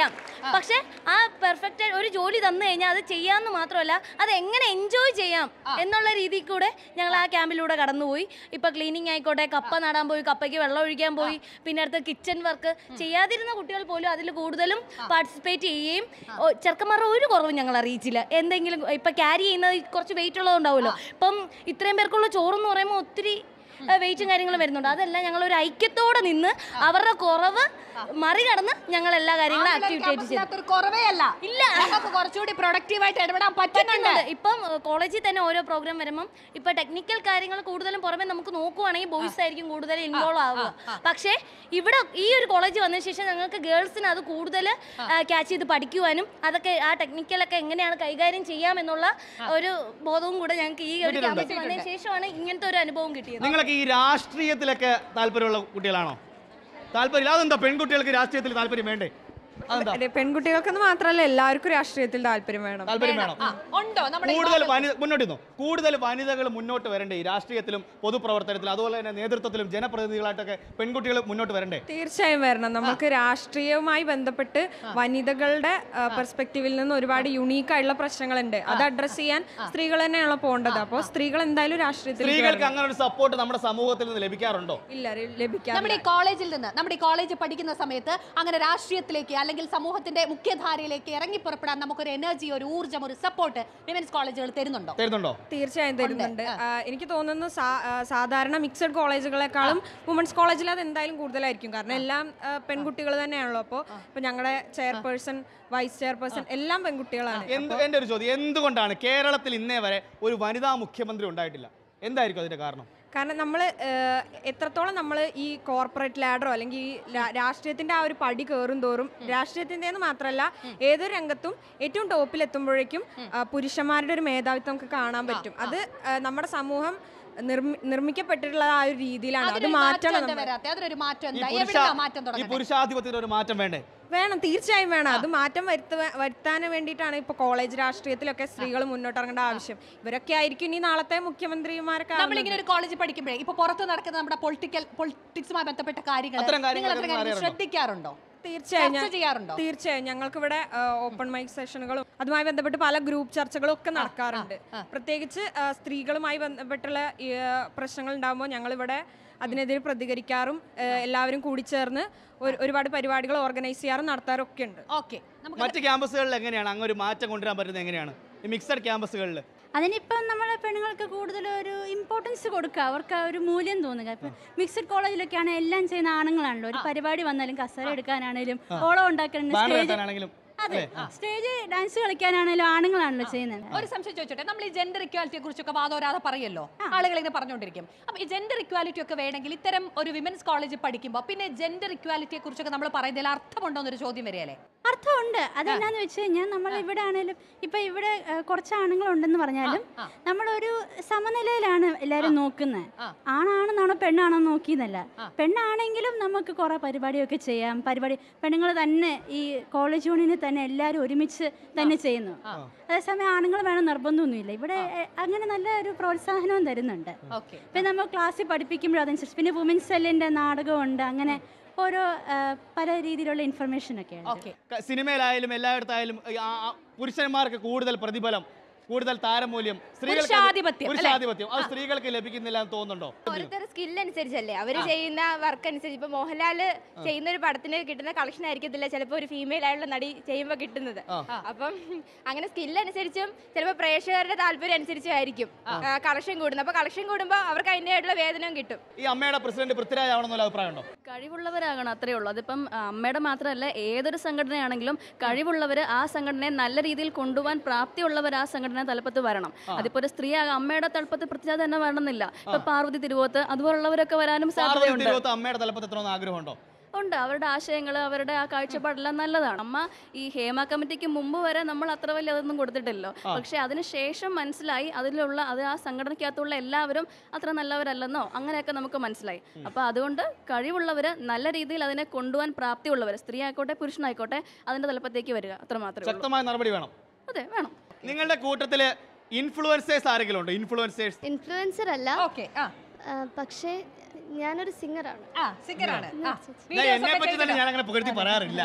പക്ഷെ ആ പെർഫെക്റ്റ് ഒരു ജോലി തന്നു കഴിഞ്ഞാൽ അത് ചെയ്യാമെന്ന് മാത്രമല്ല അത് എങ്ങനെ എൻജോയ് ചെയ്യാം എന്നുള്ള രീതിയിൽ കൂടെ ഞങ്ങൾ ആ ക്യാമ്പിലൂടെ കടന്നുപോയി ഇപ്പൊ ക്ലീനിങ് ആയിക്കോട്ടെ കപ്പ നടാൻ പോയി കപ്പയ്ക്ക് വെള്ളം ഒഴിക്കാൻ പോയി പിന്നെ അടുത്ത കിച്ചൺ വർക്ക് ചെയ്യാതിരുന്ന കുട്ടികൾ പോലും അതിൽ കൂടുതലും പാർട്ടിസിപ്പേറ്റ് ചെയ്യുകയും ഓ, ചെറുക്കന്മാരുടെ ഒരു കുറവും ഞങ്ങൾ അറിയിച്ചില്ല എന്തെങ്കിലും ഇപ്പൊ ക്യാരി ചെയ്യുന്നത് കുറച്ച് വെയിറ്റ് ഉള്ളതുണ്ടാവുമല്ലോ ഇപ്പം ഇത്രയും പേർക്കുള്ള ചോറെന്ന് പറയുമ്പോൾ ഒത്തിരി വെയിറ്റും കാര്യങ്ങളും വരുന്നുണ്ട് അതെല്ലാം ഞങ്ങൾ ഒരു ഐക്യത്തോടെ നിന്ന് അവരുടെ കുറവ് മറികടന്ന് ഞങ്ങൾ എല്ലാ കാര്യങ്ങളും ആക്ടിവിറ്റി ആയിട്ട് ചെയ്തു ഒരു കുറവേ അല്ല ഇല്ല ഞങ്ങൾക്ക് കുറച്ചുകൂടി പ്രൊഡക്റ്റീവായിട്ട് ഇടപെടാൻ പറ്റുന്നുണ്ട് പറ്റുന്നുണ്ട് ഇപ്പം ഏഹ്, കോളേജിൽ തന്നെ ഓരോ പ്രോഗ്രാം വരുമ്പം ഇപ്പൊ ടെക്നിക്കൽ കാര്യങ്ങൾ കൂടുതലും പുറമെ നമുക്ക് നോക്കുവാണെങ്കിൽ ബോയ്സ് ആയിരിക്കും കൂടുതൽ ഇൻവോൾവ് ആവുക പക്ഷേ ഇവിടെ ഈ ഒരു കോളേജ് വന്നതിന് ശേഷം ഞങ്ങൾക്ക് ഗേൾസിന് അത് കൂടുതൽ ക്യാച്ച് ചെയ്ത് പഠിക്കുവാനും അതൊക്കെ ആ ടെക്നിക്കലൊക്കെ എങ്ങനെയാണ് കൈകാര്യം ചെയ്യാമെന്നുള്ള ഒരു ബോധവും കൂടെ ഞങ്ങൾക്ക് ഈ ഒരു കിട്ടിയിട്ടുണ്ട്. ക്യാമ്പസിൽ വന്നതിന് ശേഷമാണ് ഇങ്ങനത്തെ ഒരു അനുഭവം കിട്ടിയത് നിങ്ങളൊക്കെ ഈ രാഷ്ട്രീയത്തിലൊക്കെ താല്പര്യമുള്ള കുട്ടികളാണോ താല്പര്യം അതെന്താ പെൺകുട്ടികൾക്ക് രാഷ്ട്രീയത്തിൽ താല്പര്യം വേണ്ടേ അതെന്താ അതെ, പെൺകുട്ടികൾക്കെന്ന് മാത്രമല്ല എല്ലാവർക്കും രാഷ്ട്രീയത്തിൽ താല്പര്യം വേണം താല്പര്യം വേണം ഉണ്ടോ നമ്മുടെ ഈ കൂടുതൽ ഭാഗത്ത്? വനിത മുന്നോട്ട് നിന്നോ കൂടുതൽ വനിതകൾ മുന്നോട്ട് വരണ്ടേ ഈ രാഷ്ട്രീയത്തിലും പൊതുപ്രവർത്തനത്തിലും അതുപോലെ തന്നെ നേതൃത്വത്തിലും ജനപ്രതിനിധികളായിട്ടൊക്കെ പെൺകുട്ടികൾ മുന്നോട്ട് വരണ്ടേ തീർച്ചയായും വരണം നമുക്ക് രാഷ്ട്രീയവുമായി ബന്ധപ്പെട്ട് വനിതകളുടെ പെർസ്പെക്റ്റീവിൽ നിന്ന് ഒരുപാട് യുണീക്ക് ആയിട്ടുള്ള പ്രശ്നങ്ങളുണ്ട് അത് അഡ്രസ് ചെയ്യാൻ സ്ത്രീകൾ തന്നെയാണല്ലോ പോകേണ്ടത് അപ്പോൾ സ്ത്രീകൾ എന്തായാലും രാഷ്ട്രീയത്തിൽ സ്ത്രീകൾക്ക് അങ്ങനെ ഒരു സപ്പോർട്ട് നമ്മുടെ സമൂഹത്തിൽ നിന്ന് ലഭിക്കാറുണ്ടോ ഇല്ല ലഭിക്കാറില്ല നമ്മുടെ ഈ കോളേജിൽ നിന്ന് നമ്മുടെ ഈ കോളേജ് പഠിക്കുന്ന സമയത്ത് അങ്ങനെ രാഷ്ട്രീയത്തിലേക്ക് അല്ലെങ്കിൽ സമൂഹത്തിന്റെ മുഖ്യധാരയിലേക്ക് ഇറങ്ങി പുറപ്പെടാൻ നമുക്കൊരു എനർജി ഒരു ഊർജ്ജം ഒരു സപ്പോർട്ട് വിമൻസ് കോളേജുകൾ തരുന്നുണ്ടോ തരുന്നുണ്ടോ തീർച്ചയായും തരുന്നുണ്ട് ആ, എനിക്ക് തോന്നുന്നു സാ- ആ, സാധാരണ മിക്സഡ് കോളേജുകളെക്കാളും വുമൻസ് കോളേജിൽ അത് എന്തായാലും കൂടുതലായിരിക്കും കാരണം എല്ലാം പെൺകുട്ടികൾ തന്നെയാണല്ലോ അപ്പോൾ ഇപ്പോൾ ഞങ്ങളുടെ ചെയർപേഴ്സൺ വൈസ് ചെയർപേഴ്സൺ എല്ലാം പെൺകുട്ടികളാണ് എന്ത് എൻ്റെ ഒരു ചോദ്യം എന്തുകൊണ്ടാണ് കേരളത്തിൽ ഇന്നേ വരെ ഒരു വനിതാ മുഖ്യമന്ത്രി ഉണ്ടായിട്ടില്ല എന്തായിരിക്കും അതിന്റെ കാരണം കാരണം നമ്മൾ എത്രത്തോളം നമ്മൾ ഈ കോർപ്പറേറ്റ് ലാഡറോ അല്ലെങ്കിൽ ഈ രാ- രാഷ്ട്രീയത്തിന്റെ ആ ഒരു പടി കയറും തോറും രാഷ്ട്രീയത്തിന്റെ മാത്രമല്ല ഏതൊരു രംഗത്തും ഏറ്റവും ടോപ്പിൽ എത്തുമ്പോഴേക്കും ആ, പുരുഷന്മാരുടെ ഒരു മേധാവിത്വം നമുക്ക് കാണാൻ പറ്റും അത് ആ, നമ്മുടെ സമൂഹം നിർമ്മി- നിർമ്മിക്കപ്പെട്ടിട്ടുള്ള ആ ഒരു രീതിയിലാണ് അത് അതിനൊരു മാറ്റണം മാറ്റം എന്താ നമ്മൾ. വരാത്തെ അതിനൊരു മാറ്റം ഈ എന്താ പുരുഷ എവിടുന്നാ മാറ്റം ഈ തുടങ്ങുന്നത് പുരുഷാധിപത്യത്തിന് ഒരു മാറ്റം വേണ്ടേ വേണം തീർച്ചയായും വേണം അത് മാറ്റം വരുത്തുക വരുത്താൻ വേണ്ടിയിട്ടാണ് ഇപ്പോൾ കോളേജ് രാഷ്ട്രീയത്തിലൊക്കെ സ്ത്രീകൾ മുന്നോട്ട് ഇറങ്ങേണ്ട ആവശ്യം ഇവരൊക്കെ ആയിരിക്കും ഇനി നാളത്തെ മുഖ്യമന്ത്രിമാരൊക്കെ നമ്മളിങ്ങനെ ഒരു കോളേജിൽ പഠിക്കുമ്പോഴേ ഇപ്പൊ പുറത്ത് നടക്കുന്ന നമ്മുടെ പൊളിറ്റിക്കൽ പൊളിറ്റിക്സുമായി ബന്ധപ്പെട്ട കാര്യങ്ങൾ അത്തരം കാര്യങ്ങൾ നിങ്ങൾ അത്തരം കാര്യങ്ങൾ അറിയാറുണ്ടോ? ശ്രദ്ധിക്കാറുണ്ടോ തീർച്ചയായും ചർച്ച ഞാൻ- ചെയ്യാറുണ്ടോ തീർച്ചയായും ഞങ്ങൾക്കിവിടെ ഓപ്പൺ മൈക്ക് സെഷനുകളും അതുമായി ബന്ധപ്പെട്ട് പല ഗ്രൂപ്പ് ചർച്ചകളും ഒക്കെ നടക്കാറുണ്ട് പ്രത്യേകിച്ച് ആ, സ്ത്രീകളുമായി ബന്ധപ്പെട്ടുള്ള ഈ, ആ, പ്രശ്നങ്ങൾ ഉണ്ടാകുമ്പോൾ ഞങ്ങളിവിടെ അതിനെതിരെ പ്രതികരിക്കാറും ആ, എല്ലാവരും കൂടിച്ചേർന്ന് ഒരു- ഒരുപാട് പരിപാടികൾ ഓർഗനൈസ് ചെയ്യാറും നടത്താറും ഒക്കെ ഉണ്ട് ഓക്കെ മറ്റ് ക്യാമ്പസുകളിൽ എങ്ങനെയാണ് അങ്ങനെ ഒരു മാറ്റം കൊണ്ടുവരാൻ പറ്റുന്നത് എങ്ങനെയാണ് ഈ മിക്സഡ് ക്യാമ്പസുകളിൽ അതിനിപ്പം നമ്മളെ പെണ്ണുങ്ങൾക്ക് കൂടുതൽ ഒരു ഇമ്പോർട്ടൻസ് കൊടുക്കുക അവർക്ക് ആ ഒരു മൂല്യം തോന്നുക ഇപ്പം മിക്സഡ് കോളേജിലൊക്കെയാണ് എല്ലാം ചെയ്യുന്ന ആണുങ്ങളാണല്ലോ ഒരു പരിപാടി വന്നാലും കസര എടുക്കാനാണേലും ഓളം ഉണ്ടാക്കാനും ബാൻഡ് സ്റ്റേജ് കെട്ടാനാണെങ്കിലും അതെ സ്റ്റേജ് ഡാൻസ് കളിക്കാനാണേലും ആണുങ്ങളാണല്ലോ ചെയ്യുന്നത് ഒരു സംശയം ചോദിച്ചോട്ടെ നമ്മൾ ഈ ജെൻഡർ ഇക്വാലിറ്റിയെ കുറിച്ചൊക്കെ വാദോരാതെ പറയല്ലോ ആളുകൾ ഇങ്ങനെ പറഞ്ഞുകൊണ്ടിരിക്കും അപ്പൊ ഈ ജെൻഡർ ഇക്വാലിറ്റി ഒക്കെ വേണമെങ്കിൽ ഇത്തരം ഒരു വിമൻസ് കോളേജിൽ പഠിക്കുമ്പോൾ പിന്നെ ജെൻഡർ ഇക്വാലിറ്റിയെ കുറിച്ചൊക്കെ നമ്മൾ പറയുന്നതിൽ അർത്ഥമുണ്ടോ എന്നൊരു ചോദ്യം വരികയല്ലേ അർത്ഥമുണ്ട് അതെന്നാന്ന് വെച്ച് കഴിഞ്ഞാൽ നമ്മൾ ഇവിടെ ആണേലും ഇപ്പൊ ഇവിടെ ആ, കുറച്ച് ആണുങ്ങളുണ്ടെന്ന് പറഞ്ഞാലും നമ്മളൊരു സമനിലയിലാണ് എല്ലാവരും നോക്കുന്നത് ആണാണെന്നാണോ പെണ്ണാണോ നോക്കിയെന്നല്ല പെണ്ണാണെങ്കിലും നമുക്ക് കുറെ പരിപാടിയൊക്കെ ചെയ്യാം പരിപാടി പെണ്ണുങ്ങൾ തന്നെ ഈ കോളേജ് യൂണിയനിൽ തന്നെ എല്ലാവരും ഒരുമിച്ച് തന്നെ ചെയ്യുന്നു അതേസമയം ആണുങ്ങൾ വേണം നിർബന്ധമൊന്നുമില്ല ഇവിടെ എ, അങ്ങനെ നല്ല ഒരു പ്രോത്സാഹനവും തരുന്നുണ്ട് ഓക്കെ പിന്നെ നമ്മൾ ക്ലാസ്സിൽ പഠിപ്പിക്കുമ്പോഴും അതനുസരിച്ച് പിന്നെ വുമൻസ് സെല്ലിന്റെ നാടകമുണ്ട് അങ്ങനെ ഓരോ ആ, പല രീതിയിലുള്ള ഇൻഫർമേഷൻ ഒക്കെ ഉണ്ട് ഓക്കെ ക- സിനിമയിലായാലും എല്ലായിടത്തായാലും ഈ ആ- ആ പുരുഷന്മാർക്ക് കൂടുതൽ പ്രതിഫലം കൂടുതൽ താരമൂല്യം സ്ത്രീകൾക്ക് അത് പുരുഷാധിപത്യം, അല്ലേ? പുരുഷാധിപത്യം അത് സ്ത്രീകൾക്ക് ലഭിക്കുന്നില്ല എന്ന് തോന്നുന്നുണ്ടോ ഓരോരുത്തരുടെ സ്കിൽ അനുസരിച്ചല്ലേ അവര് ചെയ്യുന്ന വർക്ക് അനുസരിച്ച് ഇപ്പൊ മോഹൻലാൽ ചെയ്യുന്ന ഒരു പടത്തിന് കിട്ടുന്ന കളക്ഷൻ ആയിരിക്കത്തില്ല ചിലപ്പോൾ ഒരു ഫീമെയിൽ ആയിട്ടുള്ള നടി ചെയ്യുമ്പോൾ കിട്ടുന്നത് അപ്പം അങ്ങനെ സ്കിൽ അനുസരിച്ചും ചിലപ്പോൾ പ്രേക്ഷകരുടെ താല്പര്യം അനുസരിച്ചും ആയിരിക്കും കളക്ഷൻ കൂടുന്നത് അപ്പൊ കളക്ഷൻ കൂടുമ്പോൾ അവർക്ക് അതിൻ്റെതായിട്ടുള്ള വേതനവും കിട്ടും ഈ അമ്മയുടെ പ്രസിഡന്റ് പൃഥ്വിരാജ് ആവണമെന്നുള്ള അഭിപ്രായമുണ്ടോ കഴിവുള്ളവരാകണം അത്രേ ഉള്ളൂ അതിപ്പം ആ, അമ്മയുടെ മാത്രമല്ല ഏതൊരു സംഘടനയാണെങ്കിലും കഴിവുള്ളവർ ആ സംഘടനയെ നല്ല രീതിയിൽ കൊണ്ടുപോകാൻ പ്രാപ്തിയുള്ളവർ ആ സംഘടന തലപ്പത്ത് വരണം അതിപ്പോ ഒരു സ്ത്രീ ആകാം അമ്മയുടെ തലപ്പത്ത് പൃഥ്വിരാജ് തന്നെ വരണമെന്നില്ല ഇപ്പൊ പാർവതി തിരുവോത്ത് അതുപോലുള്ളവരൊക്കെ വരാനും പാർവതി സാധ്യതയുണ്ട് തിരുവോത്ത് അമ്മയുടെ തലപ്പത്ത് എത്തണമെന്ന് ആഗ്രഹമുണ്ടോ ഉണ്ട് അവരുടെ ആശയങ്ങൾ അവരുടെ ആ കാഴ്ചപ്പാടെല്ലാം നല്ലതാണ് അമ്മ ഈ ഹേമ കമ്മിറ്റിക്ക് മുമ്പ് വരെ നമ്മൾ അത്ര വലിയ അതൊന്നും കൊടുത്തിട്ടില്ലല്ലോ പക്ഷെ അതിനുശേഷം മനസ്സിലായി അതിലുള്ള അത് ആ സംഘടനയ്ക്കകത്തുള്ള എല്ലാവരും അത്ര നല്ലവരല്ലെന്നോ അങ്ങനെയൊക്കെ നമുക്ക് മനസ്സിലായി അപ്പൊ അതുകൊണ്ട് കഴിവുള്ളവര് നല്ല രീതിയിൽ അതിനെ കൊണ്ടുപോകാൻ പ്രാപ്തിയുള്ളവർ സ്ത്രീ ആയിക്കോട്ടെ പുരുഷനായിക്കോട്ടെ അതിന്റെ തലപ്പത്തേക്ക് വരിക അത്ര മാത്രമേ ഉള്ളൂ ശക്തമായ നടപടി വേണം അതെ വേണം നിങ്ങളുടെ കൂട്ടത്തില് ഇൻഫ്ലുവൻസേഴ്സ് ആരെങ്കിലും ഉണ്ടോ ഇൻഫ്ലുവൻസേഴ്സ് ഇൻഫ്ലുവൻസർ അല്ല ഓക്കെ ആ ആ, പക്ഷേ ഞാനൊരു സിംഗറാണ് ആ സിംഗറാണ് എന്നെ പറ്റി തന്നെ ഞാൻ അങ്ങനെ പുകഴ്ത്തി പറയാറില്ല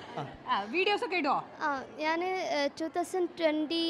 വീഡിയോസ് ഒക്കെ ഇടുവോ ആ ഞാൻ ടൂ തൗസൻഡ് ട്വൻറ്റി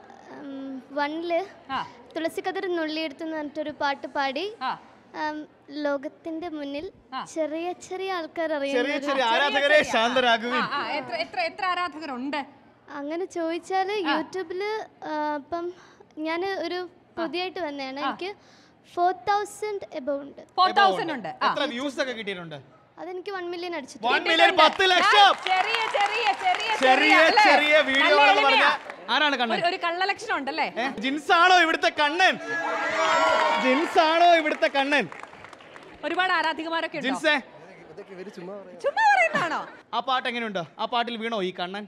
വണ്ണില് തുളസിക്കതിർ നുള്ളിയെടുത്ത് എന്ന് പറഞ്ഞിട്ടൊരു പാട്ട് പാടി ഉം, ലോകത്തിന്റെ മുന്നിൽ ചെറിയ ചെറിയ ആൾക്കാർ ചെറിയ ചെറിയ ആരാധകരെ ശാന്തരാകുവിൻ ആ, എത്ര എത്ര എത്ര ആരാധകരുണ്ട് അങ്ങനെ ചോദിച്ചാൽ യൂട്യൂബിൽ ഇപ്പം ഞാൻ ഒരു പുതിയായിട്ട് വന്നതാണ് എനിക്ക് ഫോർ തൗസൻഡ് എബവ് ഉണ്ട് ഫോർ തൗസൻഡ് ഉണ്ട് ആ. എത്ര വ്യൂസ് ഒക്കെ കിട്ടിയിട്ടുണ്ട് അതെനിക്ക് വൺ മില്യൺ വൺ അടിച്ചിട്ടുണ്ട് മില്യൺ പത്ത് ലക്ഷം ചെറിയ ചെറിയ ചെറിയ ചെറിയ അല്ലേ? ചെറിയ വീഡിയോ നല്ല എന്ന് പറഞ്ഞ എളിമയാ. ആരാണ് കണ്ണൻ ഒരു- ഒരു കള്ളലക്ഷണം ഉണ്ടല്ലേ ഏ? ജിൻസാണോ ഇവിടുത്തെ കണ്ണൻ ജിൻസാണോ ഇവിടുത്തെ കണ്ണൻ ഒരുപാട് ആരാധികമാരൊക്കെ ഉണ്ടോ ജിൻസേ ചുമ്മാ പറയുന്നതാണോ ആ പാട്ട് എങ്ങനെയുണ്ട് ആ പാട്ടിൽ വീണോ ഈ കണ്ണൻ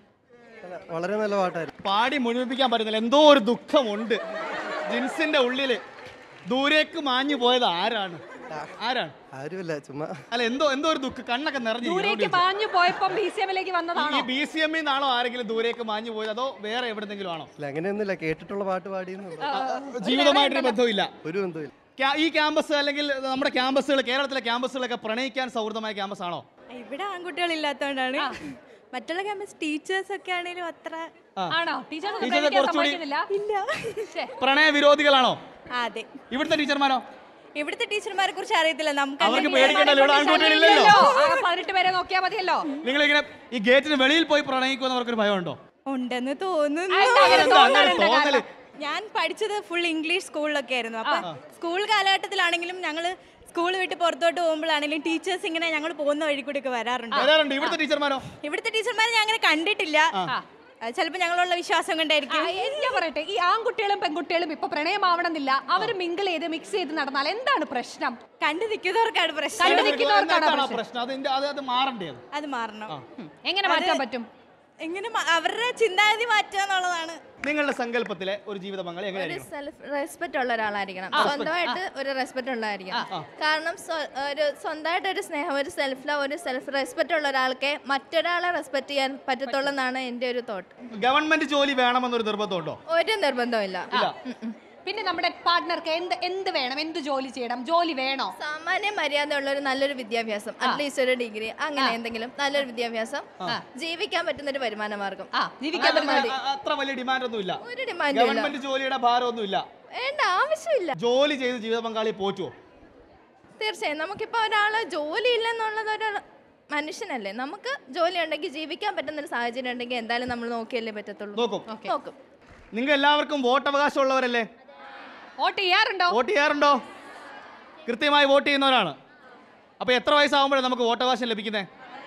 വളരെ നല്ല പാട്ടായിരുന്നു പാടി മുഴുമിപ്പിക്കാൻ പറ്റുന്നില്ല എന്തോ ഒരു ദുഃഖമുണ്ട് ജിൻസിന്റെ ഉള്ളില് ദൂരേക്ക് മാഞ്ഞു പോയത് ആരാണ് ആരാണ് ആരുമില്ല ചുമ്മാ അല്ല എന്തോ എന്തോ ഒരു ദുഃഖം കണ്ണൊക്കെ ദൂരേക്ക് നിറഞ്ഞു മാഞ്ഞു പോയപ്പം ബി സി എമ്മിലേക്ക് വന്നതാണോ ഈ ബി സി എം നിന്നാണോ ആരെങ്കിലും ദൂരേക്ക് മാഞ്ഞു പോയത് അതോ വേറെ എവിടെന്നെങ്കിലും ആണോ ഇല്ല അങ്ങനെയൊന്നുമില്ല കേട്ടിട്ടുള്ള പാട്ട് പാടിയെന്നുള്ളൂ ജീവിതമായിട്ടൊരു ബന്ധമില്ല ഒരു ബന്ധമില്ല ക്യാ- ഈ ക്യാമ്പസ് അല്ലെങ്കിൽ നമ്മുടെ ക്യാമ്പസുകൾ കേരളത്തിലെ ക്യാമ്പസുകളൊക്കെ പ്രണയിക്കാൻ സൗഹൃദമായ ക്യാമ്പസ് ആണോ ഇവിടെ ആൺകുട്ടികളില്ലാത്തതുകൊണ്ടാണ് മറ്റുള്ള ക്യാമ്പസ് ടീച്ചേഴ്സ് ഒക്കെ ആണെങ്കിലും അത്ര ആണോ ടീച്ചേഴ്സ് ടീച്ചറെ കുറച്ചുകൂടി- ഇല്ല പ്രണയ വിരോധികളാണോ അതെ ഇവിടുത്തെ ടീച്ചർമാരോ ഇവിടുത്തെ ടീച്ചർമാരെ കുറിച്ച് അറിയത്തില്ല നമുക്ക് അവർക്ക് എന്തെങ്കിലും പേടിക്കണ്ടല്ലോ ഇവിടെ ആൺകുട്ടികളില്ലല്ലോ ആകെ പതിനെട്ട് പേരെ നോക്കിയാ മതിയല്ലോ നിങ്ങൾ ഇങ്ങനെ ഈ ഗേറ്റിന് വെളിയിൽ പോയി പ്രണയിക്കുമെന്ന് അവർക്കൊരു ഭയമുണ്ടോ ഉണ്ടെന്ന് തോന്നുന്നു അതെന്താ അങ്ങനെ എന്താ അങ്ങനെ തോന്നലുണ്ട് തോന്നല് ഞാൻ പഠിച്ചത് ഫുൾ ഇംഗ്ലീഷ് സ്കൂളിലൊക്കെ ആയിരുന്നു അപ്പൊ സ്കൂൾ കാലഘട്ടത്തിലാണെങ്കിലും ഞങ്ങൾ സ്കൂൾ വിട്ട് പുറത്തോട്ട് പോകുമ്പോഴാണെങ്കിലും ടീച്ചേഴ്സ് ഇങ്ങനെ ഞങ്ങൾ പോകുന്ന വഴി കൂടി ഒക്കെ വരാറുണ്ട് വരാറുണ്ട് ഇവിടുത്തെ ടീച്ചർമാരോ ഇവിടുത്തെ ടീച്ചർമാരെ ഞാൻ അങ്ങനെ കണ്ടിട്ടില്ല ചിലപ്പോൾ ഞങ്ങളുള്ള വിശ്വാസം കൊണ്ടായിരിക്കും ആ, ഏ, ഞാൻ പറയട്ടെ ഈ ആൺകുട്ടികളും പെൺകുട്ടികളും ഇപ്പൊ പ്രണയമാവണമെന്നില്ല അവർ മിങ്കിൾ ചെയ്ത് മിക്സ് ചെയ്ത് നടന്നാൽ എന്താണ് പ്രശ്നം കണ്ടു നിൽക്കുന്നവർക്കാണ് പ്രശ്നം കണ്ടു നിൽക്കുന്നവർക്കാണ് എന്താ പ്രശ്നം പ്രശ്നം അത് ഇന്റെ- അത് അത് മാറണ്ടേ അത് അത് മാറണം എങ്ങനെ മാറ്റാൻ പറ്റും എങ്ങനെ മ- അവരുടെ ചിന്താഗതി മാറ്റുക എന്നുള്ളതാണ് നിങ്ങളുടെ സങ്കല്പത്തിലെ ഒരു ജീവിത പങ്കാളി ഒരു എങ്ങനെയായിരിക്കും സെൽഫ് റെസ്പെക്ട് ഉള്ള ഒരാളായിരിക്കണം ആ. സ്വന്തമായിട്ട് ഒരു റെസ്പെക്ട് ഉള്ളതായിരിക്കണം കാരണം സ്വ- ഒരു സ്വന്തമായിട്ട് ഒരു സ്നേഹം ഒരു സെൽഫ് ലവ് ഒരു സെൽഫ് റെസ്പെക്ട് ഉള്ള ഒരാൾക്ക് മറ്റൊരാളെ റെസ്പെക്ട് ചെയ്യാൻ പറ്റത്തുള്ളൂ എന്നാണ് എൻ്റെ ഒരു തോട്ട് ഗവൺമെന്റ് ജോലി വേണമെന്നൊരു നിർബന്ധമുണ്ടോ ഒരു നിർബന്ധമില്ല ഇല്ല പിന്നെ നമ്മുടെ പാർട്ട്ണർക്ക് എന്ത് എന്ത് വേണം എന്ത് ജോലി ചെയ്യണം ജോലി വേണോ സാമാന്യ മര്യാദയുള്ള ഒരു നല്ലൊരു വിദ്യാഭ്യാസം അറ്റ്ലീസ്റ്റ് ഒരു ഡിഗ്രി അങ്ങനെ എന്തെങ്കിലും നല്ലൊരു വിദ്യാഭ്യാസം ജീവിക്കാൻ പറ്റുന്ന ഒരു വരുമാന മാർഗം ജീവിക്കാൻ അത് മതി അ- അത്ര വലിയ ഡിമാൻഡ് ഒന്നും ഇല്ല ഒരു ഡിമാൻഡും ഇല്ല ഗവൺമെന്റ് ജോലിയുടെ ഭാരമൊന്നും ഇല്ല വേണ്ട ആവശ്യമില്ല ജോലി ചെയ്ത് ജീവിത പങ്കാളി പോറ്റുവോ തീർച്ചയായും നമുക്കിപ്പോൾ ഒരാൾ ജോലി ഇല്ലെന്നുള്ളത് ഒരു മനുഷ്യനല്ലേ നമുക്ക് ജോലി ഉണ്ടെങ്കിൽ ജീവിക്കാൻ പറ്റുന്ന ഒരു സാഹചര്യം ഉണ്ടെങ്കിൽ എന്തായാലും നമ്മൾ നോക്കിയല്ലേ പറ്റത്തുള്ളൂ നോക്കും നോക്കും നിങ്ങൾ എല്ലാവർക്കും വോട്ടവകാശം ഉള്ളവരല്ലേ വോട്ട് ചെയ്യാറുണ്ടോ വോട്ട് ചെയ്യാറുണ്ടോ കൃത്യമായി വോട്ട് ചെയ്യുന്നവരാണ് അപ്പോൾ എത്ര വയസ്സാകുമ്പോഴാണ് നമുക്ക് വോട്ടവകാശം ലഭിക്കുന്നത്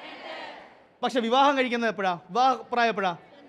പക്ഷെ വിവാഹം കഴിക്കുന്നത് എപ്പോഴാ വിവാഹപ്രായം എപ്പോഴാ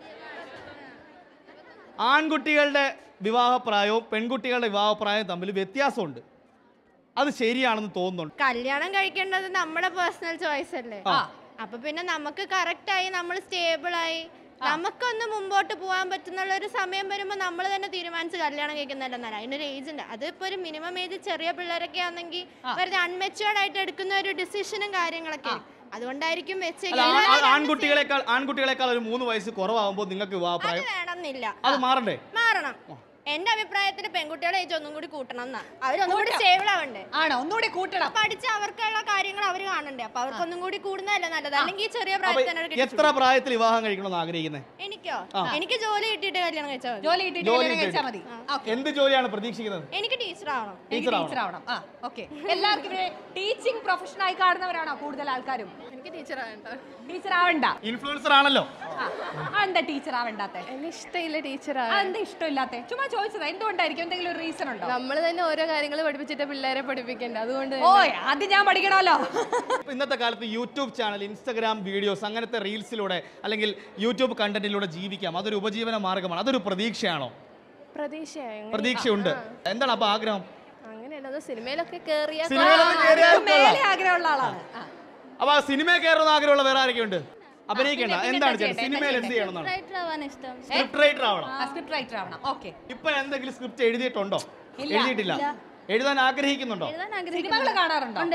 ആൺകുട്ടികളുടെ വിവാഹപ്രായവും പെൺകുട്ടികളുടെ വിവാഹപ്രായവും തമ്മിൽ വ്യത്യാസമുണ്ട് അത് ശരിയാണെന്ന് തോന്നുന്നുണ്ട് കല്യാണം കഴിക്കേണ്ടത് നമ്മുടെ പേഴ്സണൽ ചോയ്സ് അല്ലേ ആ. അപ്പൊ പിന്നെ നമുക്ക് കറക്റ്റ് ആയി നമ്മൾ സ്റ്റേബിൾ ആയി നമുക്കൊന്ന് മുമ്പോട്ട് പോകാൻ പറ്റുന്നുള്ള ഒരു സമയം വരുമ്പോൾ നമ്മൾ തന്നെ തീരുമാനിച്ച് കല്യാണം കഴിക്കുന്നില്ലെന്നല്ല അതിനൊരു ഏജ് ഉണ്ട് അതിപ്പോ ഒരു മിനിമം ഏജ് ചെറിയ പിള്ളേരൊക്കെ ആണെങ്കിൽ വെറുതെ അൺമെച്ചുവേർഡ് ആയിട്ട് എടുക്കുന്ന ഒരു ഡിസിഷനും കാര്യങ്ങളൊക്കെ ആയിരിക്കും. അതുകൊണ്ടായിരിക്കും വെച്ച് അല്ല ആ- ആ- ആൺകുട്ടികളെക്കാൾ ആൺകുട്ടികളെക്കാൾ ഒരു മൂന്ന് വയസ്സ് കുറവാകുമ്പോൾ നിങ്ങൾക്ക് വിവാഹപ്രായം വേണമെന്നില്ല അത് മാറണ്ടേ മാറണം എന്റെ അഭിപ്രായത്തിൽ പെൺകുട്ടികളെ ഏജ് ഒന്നും കൂടി കൂട്ടണം എന്നാ അവരൊന്നും കൂടി സ്റ്റേബിൾ ആവണ്ടേ ആണോ ഒന്നുകൂടി കൂട്ടണം പഠിച്ച് അവർക്കുള്ള കാര്യങ്ങൾ അവർ കാണണ്ടേ അപ്പൊ അവർക്കൊന്നും കൂടി കൂടുന്നതല്ല നല്ലത് അല്ലെങ്കിൽ ഈ ചെറിയ അപ്പൊ പ്രായത്തിൽ തന്നെ അവര് കെട്ടിച്ചു എത്ര പ്രായത്തിൽ വിവാഹം കഴിക്കണമെന്ന് ആഗ്രഹിക്കുന്നത് എനിക്കോ ആ. എനിക്ക് ജോലി കിട്ടിയിട്ട് കല്യാണം കഴിച്ചാൽ മതി ജോലി കിട്ടിയിട്ട് ജോലി കല്യാണം കഴിച്ചാൽ കിട്ടിയിട്ട്. മതി എന്ത് ജോലിയാണ് പ്രതീക്ഷിക്കുന്നത് എനിക്ക് ടീച്ചർ ആവണം എനിക്ക് ടീച്ചർ ടീച്ചർ ആവണം ആ ഓക്കെ എല്ലാവർക്കും ഇവിടെ ടീച്ചിങ് പ്രൊഫഷനായി കാണുന്നവരാണോ കൂടുതൽ ആൾക്കാരും എനിക്ക് ടീച്ചർ ആവണ്ട ടീച്ചർ ആവണ്ട ഇൻഫ്ലുവൻസർ ആണല്ലോ ആ, ആ, എന്താ ടീച്ചർ ആവണ്ടാത്തെ എനിക്ക് ഇഷ്ടമില്ല ടീച്ചർ ആ, എന്താ ഇഷ്ടമില്ലാത്തെ ചുമ്മാ ചോദിച്ചതാ എന്തുകൊണ്ടായിരിക്കും എന്തെങ്കിലും ഒരു റീസൺ ഉണ്ടോ നമ്മൾ തന്നെ ഓരോ കാര്യങ്ങൾ പഠിപ്പിച്ചിട്ട് പിള്ളേരെ പഠിപ്പിക്കണ്ട അതുകൊണ്ട് ഓ അത് ഞാൻ പഠിക്കണമല്ലോ ഇപ്പൊ ഇന്നത്തെ കാലത്ത് യൂട്യൂബ് ചാനൽ ഇൻസ്റ്റഗ്രാം വീഡിയോസ് അങ്ങനത്തെ റീൽസിലൂടെ അല്ലെങ്കിൽ യൂട്യൂബ് കണ്ടന്റിലൂടെ ജീവിക്കാം അതൊരു ഉപജീവന മാർഗമാണ് അതൊരു പ്രതീക്ഷയാണോ പ്രതീക്ഷയായി പ്രതീക്ഷയുണ്ട് എന്താണ് അപ്പൊ ആഗ്രഹം അങ്ങനെയല്ല അത് സിനിമയിലൊക്കെ കേറിയ സിനിമയിലൊക്കെ കേറിയാൽ മേലെ കൊള്ളാം. ആഗ്രഹമുള്ള ആളാണ് ആ. അപ്പൊ ആ സിനിമയിൽ കയറുന്ന ആഗ്രഹമുള്ള വേറെ ആരൊക്കെയുണ്ട് അഭിനയിക്കേണ്ട പിന്നെ എന്താണ് എന്താ ചെയ്യേണ്ടത് ചെയ്യേണ്ടത്? സിനിമയിൽ എന്ത് ചെയ്യണമെന്നാണ് റൈറ്റർ ആവാൻ ഇഷ്ടം സ്ക്രിപ്റ്റ് റൈറ്റർ ആവണം ആ സ്ക്രിപ്റ്റ് റൈറ്റർ ആവണം ഓക്കെ ഇപ്പൊ എന്തെങ്കിലും സ്ക്രിപ്റ്റ് എഴുതിയിട്ടുണ്ടോ ഇല്ല. എഴുതിയിട്ടില്ല എഴുതാൻ ആഗ്രഹിക്കുന്നുണ്ടോ എഴുതാൻ സിനിമകൾ കാണാറുണ്ടോ ഉണ്ട്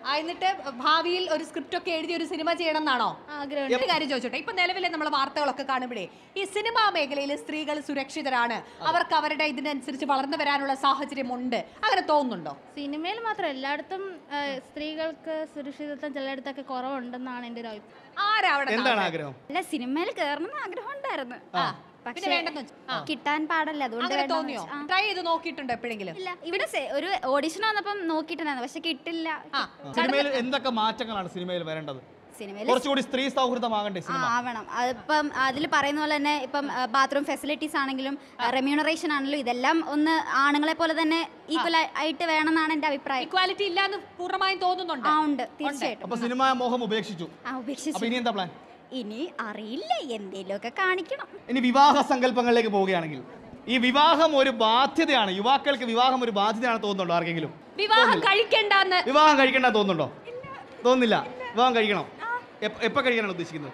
ആ, എന്നിട്ട് ഭാവിയിൽ ഒരു സ്ക്രിപ്റ്റ് ഒക്കെ എഴുതി ഒരു സിനിമ ചെയ്യണം എന്നാണോ ആഗ്രഹമുണ്ട്. ഒരു കാര്യം ചോദിച്ചോട്ടെ ഇപ്പൊ നിലവിലെ നമ്മൾ വാർത്തകളൊക്കെ കാണുമ്പോഴേ ഈ സിനിമാ മേഖലയിൽ സ്ത്രീകൾ സുരക്ഷിതരാണ് അവർക്ക് അവരുടെ ഇതിനനുസരിച്ച് വളർന്നു വരാനുള്ള സാഹചര്യമുണ്ട് അങ്ങനെ തോന്നുന്നുണ്ടോ സിനിമയിൽ മാത്രം എല്ലായിടത്തും ആ, സ്ത്രീകൾക്ക് സുരക്ഷിതത്വം ചിലയിടത്തൊക്കെ കുറവുണ്ടെന്നാണ് എൻ്റെ ഒരു അഭിപ്രായം ആരാ അവിടെ എന്താണ് ആഗ്രഹം അല്ല സിനിമയിൽ കയറണം ആഗ്രഹം ഉണ്ടായിരുന്നു പിന്നെ വേണ്ടെന്ന് വെച്ചു. ആ. കിട്ടാൻ പാടല്ല അതുകൊണ്ട് അങ്ങനെ വേണ്ടെന്ന് തോന്നിയോ വെച്ചു. ആ. ട്രൈ ചെയ്ത് നോക്കിയിട്ടുണ്ടോ എപ്പോഴെങ്കിലും ഇല്ല ഇവിടെ സെ- ഒരു ഓഡിഷൻ വന്നപ്പം നോക്കിയിട്ടുണ്ടായിരുന്നു പക്ഷെ കിട്ടില്ല സിനിമയിൽ എന്തൊക്കെ മാറ്റങ്ങളാണ് സിനിമയിൽ വരേണ്ടത് സിനിമയിൽ കുറച്ചുകൂടി സ്ത്രീ സൗഹൃദമാകണ്ടേ ആ സിനിമ ആവണം അതിപ്പം അതിൽ പറയുന്ന പോലെ തന്നെ ഇപ്പം ബാത്റൂം ഫെസിലിറ്റീസ് ആണെങ്കിലും റെമ്യൂണറേഷൻ ആണെങ്കിലും ഇതെല്ലാം ഒന്ന് ആണുങ്ങളെ പോലെ തന്നെ ഈക്വൽ ആയിട്ട് വേണമെന്നാണ് എൻ്റെ അഭിപ്രായം ഇക്വാലിറ്റി ഇല്ലാന്ന് പൂർണ്ണമായും തോന്നുന്നുണ്ട് ആ ഉണ്ട് തീർച്ചയായിട്ടും അപ്പൊ സിനിമാ മോഹം ഉപേക്ഷിച്ചു ആ ഉപേക്ഷിച്ചു അപ്പൊ ഇനി എന്താ പ്ലാൻ ഇനി അറിയില്ല എന്തേലുമൊക്കെ കാണിക്കണം ഇനി വിവാഹ സങ്കല്പങ്ങളിലേക്ക് പോവുകയാണെങ്കിൽ ഈ വിവാഹം ഒരു ബാധ്യതയാണ് യുവാക്കൾക്ക് വിവാഹം ഒരു ബാധ്യതയാണ് തോന്നുന്നുണ്ടോ ആർക്കെങ്കിലും വിവാഹം കഴിക്കണ്ടെന്ന് വിവാഹം കഴിക്കണ്ട തോന്നുന്നുണ്ടോ തോന്നുന്നില്ല വിവാഹം കഴിക്കണം എപ്പ- എപ്പ കഴിക്കാനാണ് ഉദ്ദേശിക്കുന്നത്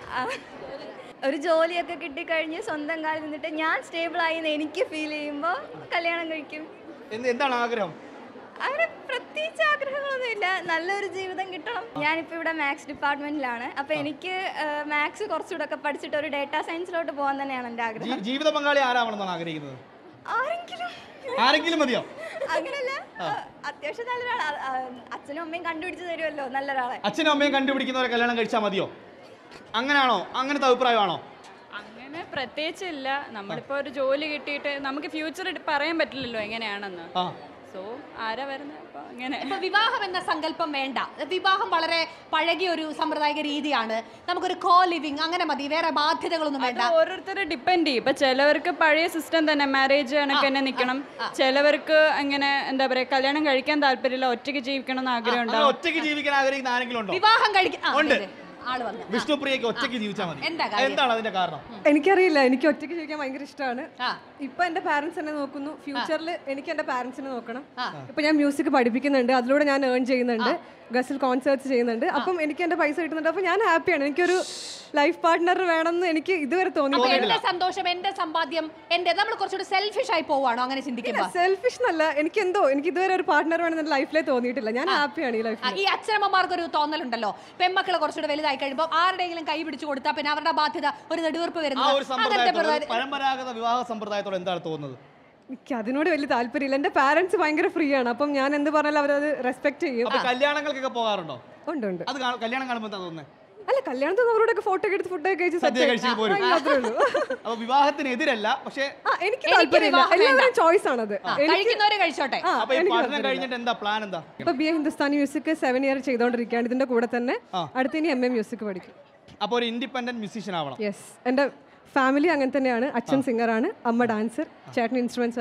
ഒരു ജോലിയൊക്കെ കിട്ടിക്കഴിഞ്ഞ് സ്വന്തം കാലിൽ നിന്നിട്ട് ഞാൻ സ്റ്റേബിൾ ആയി എന്ന് എനിക്ക് ഫീൽ ചെയ്യുമ്പോൾ കല്യാണം കഴിക്കും എന്ത് എന്താണ് ആഗ്രഹം അങ്ങനെ പ്രത്യേകിച്ച് ആഗ്രഹങ്ങളൊന്നുമില്ല നല്ലൊരു ജീവിതം കിട്ടണം ഞാനിപ്പോൾ ഇവിടെ മാത്സ് ഡിപ്പാർട്ട്മെന്റിലാണ് അപ്പോൾ എനിക്ക് മാത്സ് കുറച്ചുകൂടെ ഒക്കെ പഠിച്ചിട്ട് ഒരു ഡേറ്റാ സയൻസിലോട്ട് പോകാൻ തന്നെയാണ് എൻ്റെ ആഗ്രഹം ജീ- ജീവിത പങ്കാളി ആരാവണമെന്നാണ് ആഗ്രഹിക്കുന്നത് ആരെങ്കിലും ആരെങ്കിലും മതിയോ അങ്ങനല്ല ആ, അത്യാവശ്യം നല്ലൊരാൾ ആ, ആ, അച്ഛനും അമ്മയും കണ്ടുപിടിച്ച് തരുമല്ലോ നല്ലൊരാളെ അച്ഛനും അമ്മയും കണ്ടുപിടിക്കുന്നവരെ കല്യാണം കഴിച്ചാൽ മതിയോ അങ്ങനെയാണോ അങ്ങനത്തെ അഭിപ്രായമാണോ അങ്ങനെ പ്രത്യേകിച്ചില്ല നമ്മളിപ്പോ ഒരു ജോലി കിട്ടിയിട്ട് നമുക്ക് ഫ്യൂച്ചർ പറയാൻ പറ്റില്ലല്ലോ എങ്ങനെയാണെന്ന് ആ സോ ആരാ വരുന്നത് അപ്പൊ അങ്ങനെ ഇപ്പൊ വിവാഹം എന്ന സങ്കല്പം വേണ്ട വിവാഹം വളരെ പഴകിയ ഒരു സാമ്പ്രദായിക രീതിയാണ് നമുക്കൊരു കോ ലിവിങ് അങ്ങനെ മതി വേറെ ബാധ്യതകളൊന്നും അത് വേണ്ട ഓരോരുത്തരെ ഡിപ്പെൻഡ് ചെയ്യും ഇപ്പൊ ചിലവർക്ക് പഴയ സിസ്റ്റം തന്നെ മാരേജ് കണക്ക് തന്നെ നിൽക്കണം ചിലവർക്ക് അങ്ങനെ എന്താ പറയാ കല്യാണം കഴിക്കാൻ താല്പര്യമില്ല ഒറ്റയ്ക്ക് ജീവിക്കണം എന്ന് ആഗ്രഹം അങ്ങനെ ഉണ്ടാവും ഒറ്റയ്ക്ക് ജീവിക്കാൻ ആഗ്രഹിക്കുന്ന ആരെങ്കിലും ഉണ്ടോ വിവാഹം കഴിക്കാൻ ഉണ്ട് ആള് വന്നു വിഷ്ണുപ്രിയക്ക് ഒറ്റയ്ക്ക് ജീവിച്ചാൽ മതി എന്താ കാര്യം? എന്താണ് അതിന്റെ കാരണം എനിക്കറിയില്ല എനിക്ക് ഒറ്റയ്ക്ക് ജീവിക്കാൻ ഭയങ്കര ഇഷ്ടമാണ് ഇപ്പൊ എന്റെ പാരന്റ്സ് എന്നെ നോക്കുന്നു ഫ്യൂച്ചറിൽ എനിക്ക് എന്റെ പാരന്റ്സിനെ നോക്കണം ഇപ്പൊ ഞാൻ മ്യൂസിക് പഠിപ്പിക്കുന്നുണ്ട് അതിലൂടെ ഞാൻ ഏൺ ചെയ്യുന്നുണ്ട് ഗസൽ കോൺസേർട്സ് ചെയ്യുന്നുണ്ട് അപ്പം എനിക്ക് എന്റെ പൈസ കിട്ടുന്നുണ്ട് അപ്പൊ ഞാൻ ഹാപ്പിയാണ് എനിക്കൊരു ലൈഫ് പാർട്ട്ണർ വേണമെന്ന് എനിക്ക് ഇതുവരെ അപ്പൊ തോന്നി എന്റെ സന്തോഷം എന്റെ സമ്പാദ്യം എന്റെ നമ്മൾ കുറച്ചുകൂടി സെൽഫിഷ് ആയി പോവാണോ അങ്ങനെ ചിന്തിക്കുമ്പോ സെൽഫിഷ് എന്നല്ല എനിക്ക് എന്തോ എനിക്ക് ഇതുവരെ ഒരു പാർട്ട്ണർ വേണമെന്ന് ലൈഫിലെ തോന്നിയിട്ടില്ല ഞാൻ ഹാപ്പിയാണ് ഈ ആ, ലൈഫിൽ ഈ അച്ഛനമ്മമാർക്ക് ഒരു തോന്നലുണ്ടല്ലോ പെൺമക്കളെ കുറച്ചുകൂടെ വലുതായി കഴിയുമ്പോൾ ആരുടെയെങ്കിലും കൈ പിടിച്ചു കൊടുത്താൽ പിന്നെ അവരുടെ ബാധ്യത ഒരു നെടുവീർപ്പ് ആ വരുന്നു ഒരു അങ്ങനത്തെ സമ്പ്രദായത്തോട് ഒരു പരിപാടി- പരമ്പരാഗത വിവാഹ സമ്പ്രദായത്തോട് എന്താണ് തോന്നുന്നത് എനിക്ക് അതിനോട് വലിയ താല്പര്യമില്ല എന്റെ പാരന്റ്സ് ഭയങ്കര ഫ്രീ ആണ് അപ്പം ഞാൻ എന്ത് പറഞ്ഞാലും അവരത് റെസ്പെക്ട് ചെയ്യും അപ്പൊ കല്യാണങ്ങൾക്കൊക്കെ പോകാറുണ്ടോ ഉണ്ട് ഉണ്ട് അത് കാണ- കല്യാണം കാണുമ്പോൾ എന്താ തോന്നുന്നത് അല്ല കല്യാണത്തിന് അവരോടൊക്കെ ഫോട്ടോ ഒക്കെ എടുത്ത് ഫുഡൊക്കെ കഴിച്ച് സദ്യ set കഴിച്ചിട്ട് ആയി. പോരും ആ, മാത്രമേ ഉള്ളൂ അപ്പൊ വിവാഹത്തിന് എതിരല്ല പക്ഷേ ആ, എനിക്ക് എനിക്ക് താല്പര്യമില്ല വിവാഹം വേണ്ട. എല്ലാവരും ചോയ്സ് ആണത് ആ, എനിക്ക് കഴിക്കുന്നവര് കഴിച്ചോട്ടെ ആ, അപ്പൊ ഈ എനിക്ക് പഠനം താല്പര്യമില്ല. കഴിഞ്ഞിട്ട് എന്താ പ്ലാൻ എന്താ ഇപ്പൊ B A Hindustani music seven year ചെയ്തുകൊണ്ടിരിക്കുകയാണ് ഇതിന്റെ കൂടെ തന്നെ അടുത്ത ഇനി എം എ മ്യൂസിക് പഠിക്കും അപ്പൊ ഒരു ഇൻഡിപെൻഡന്റ് മ്യൂസീഷ്യൻ ആവണം യെസ് എൻ്റെ ഫാമിലി അങ്ങനെ തന്നെയാണ് അച്ഛൻ സിംഗറാണ് അമ്മ ഡാൻസർ ചേട്ടൻ ഇൻസ്ട്രുമെന്റ്സ്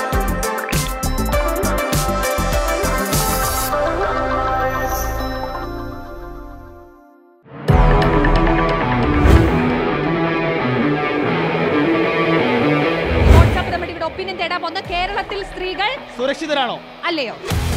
വാട്സാപ്പ് നമ്മുടെ ഇവിടെ ഒപ്പീനിയൻ തേടാൻ പോകുന്ന കേരളത്തിൽ സ്ത്രീകൾ സുരക്ഷിതരാണോ അല്ലയോ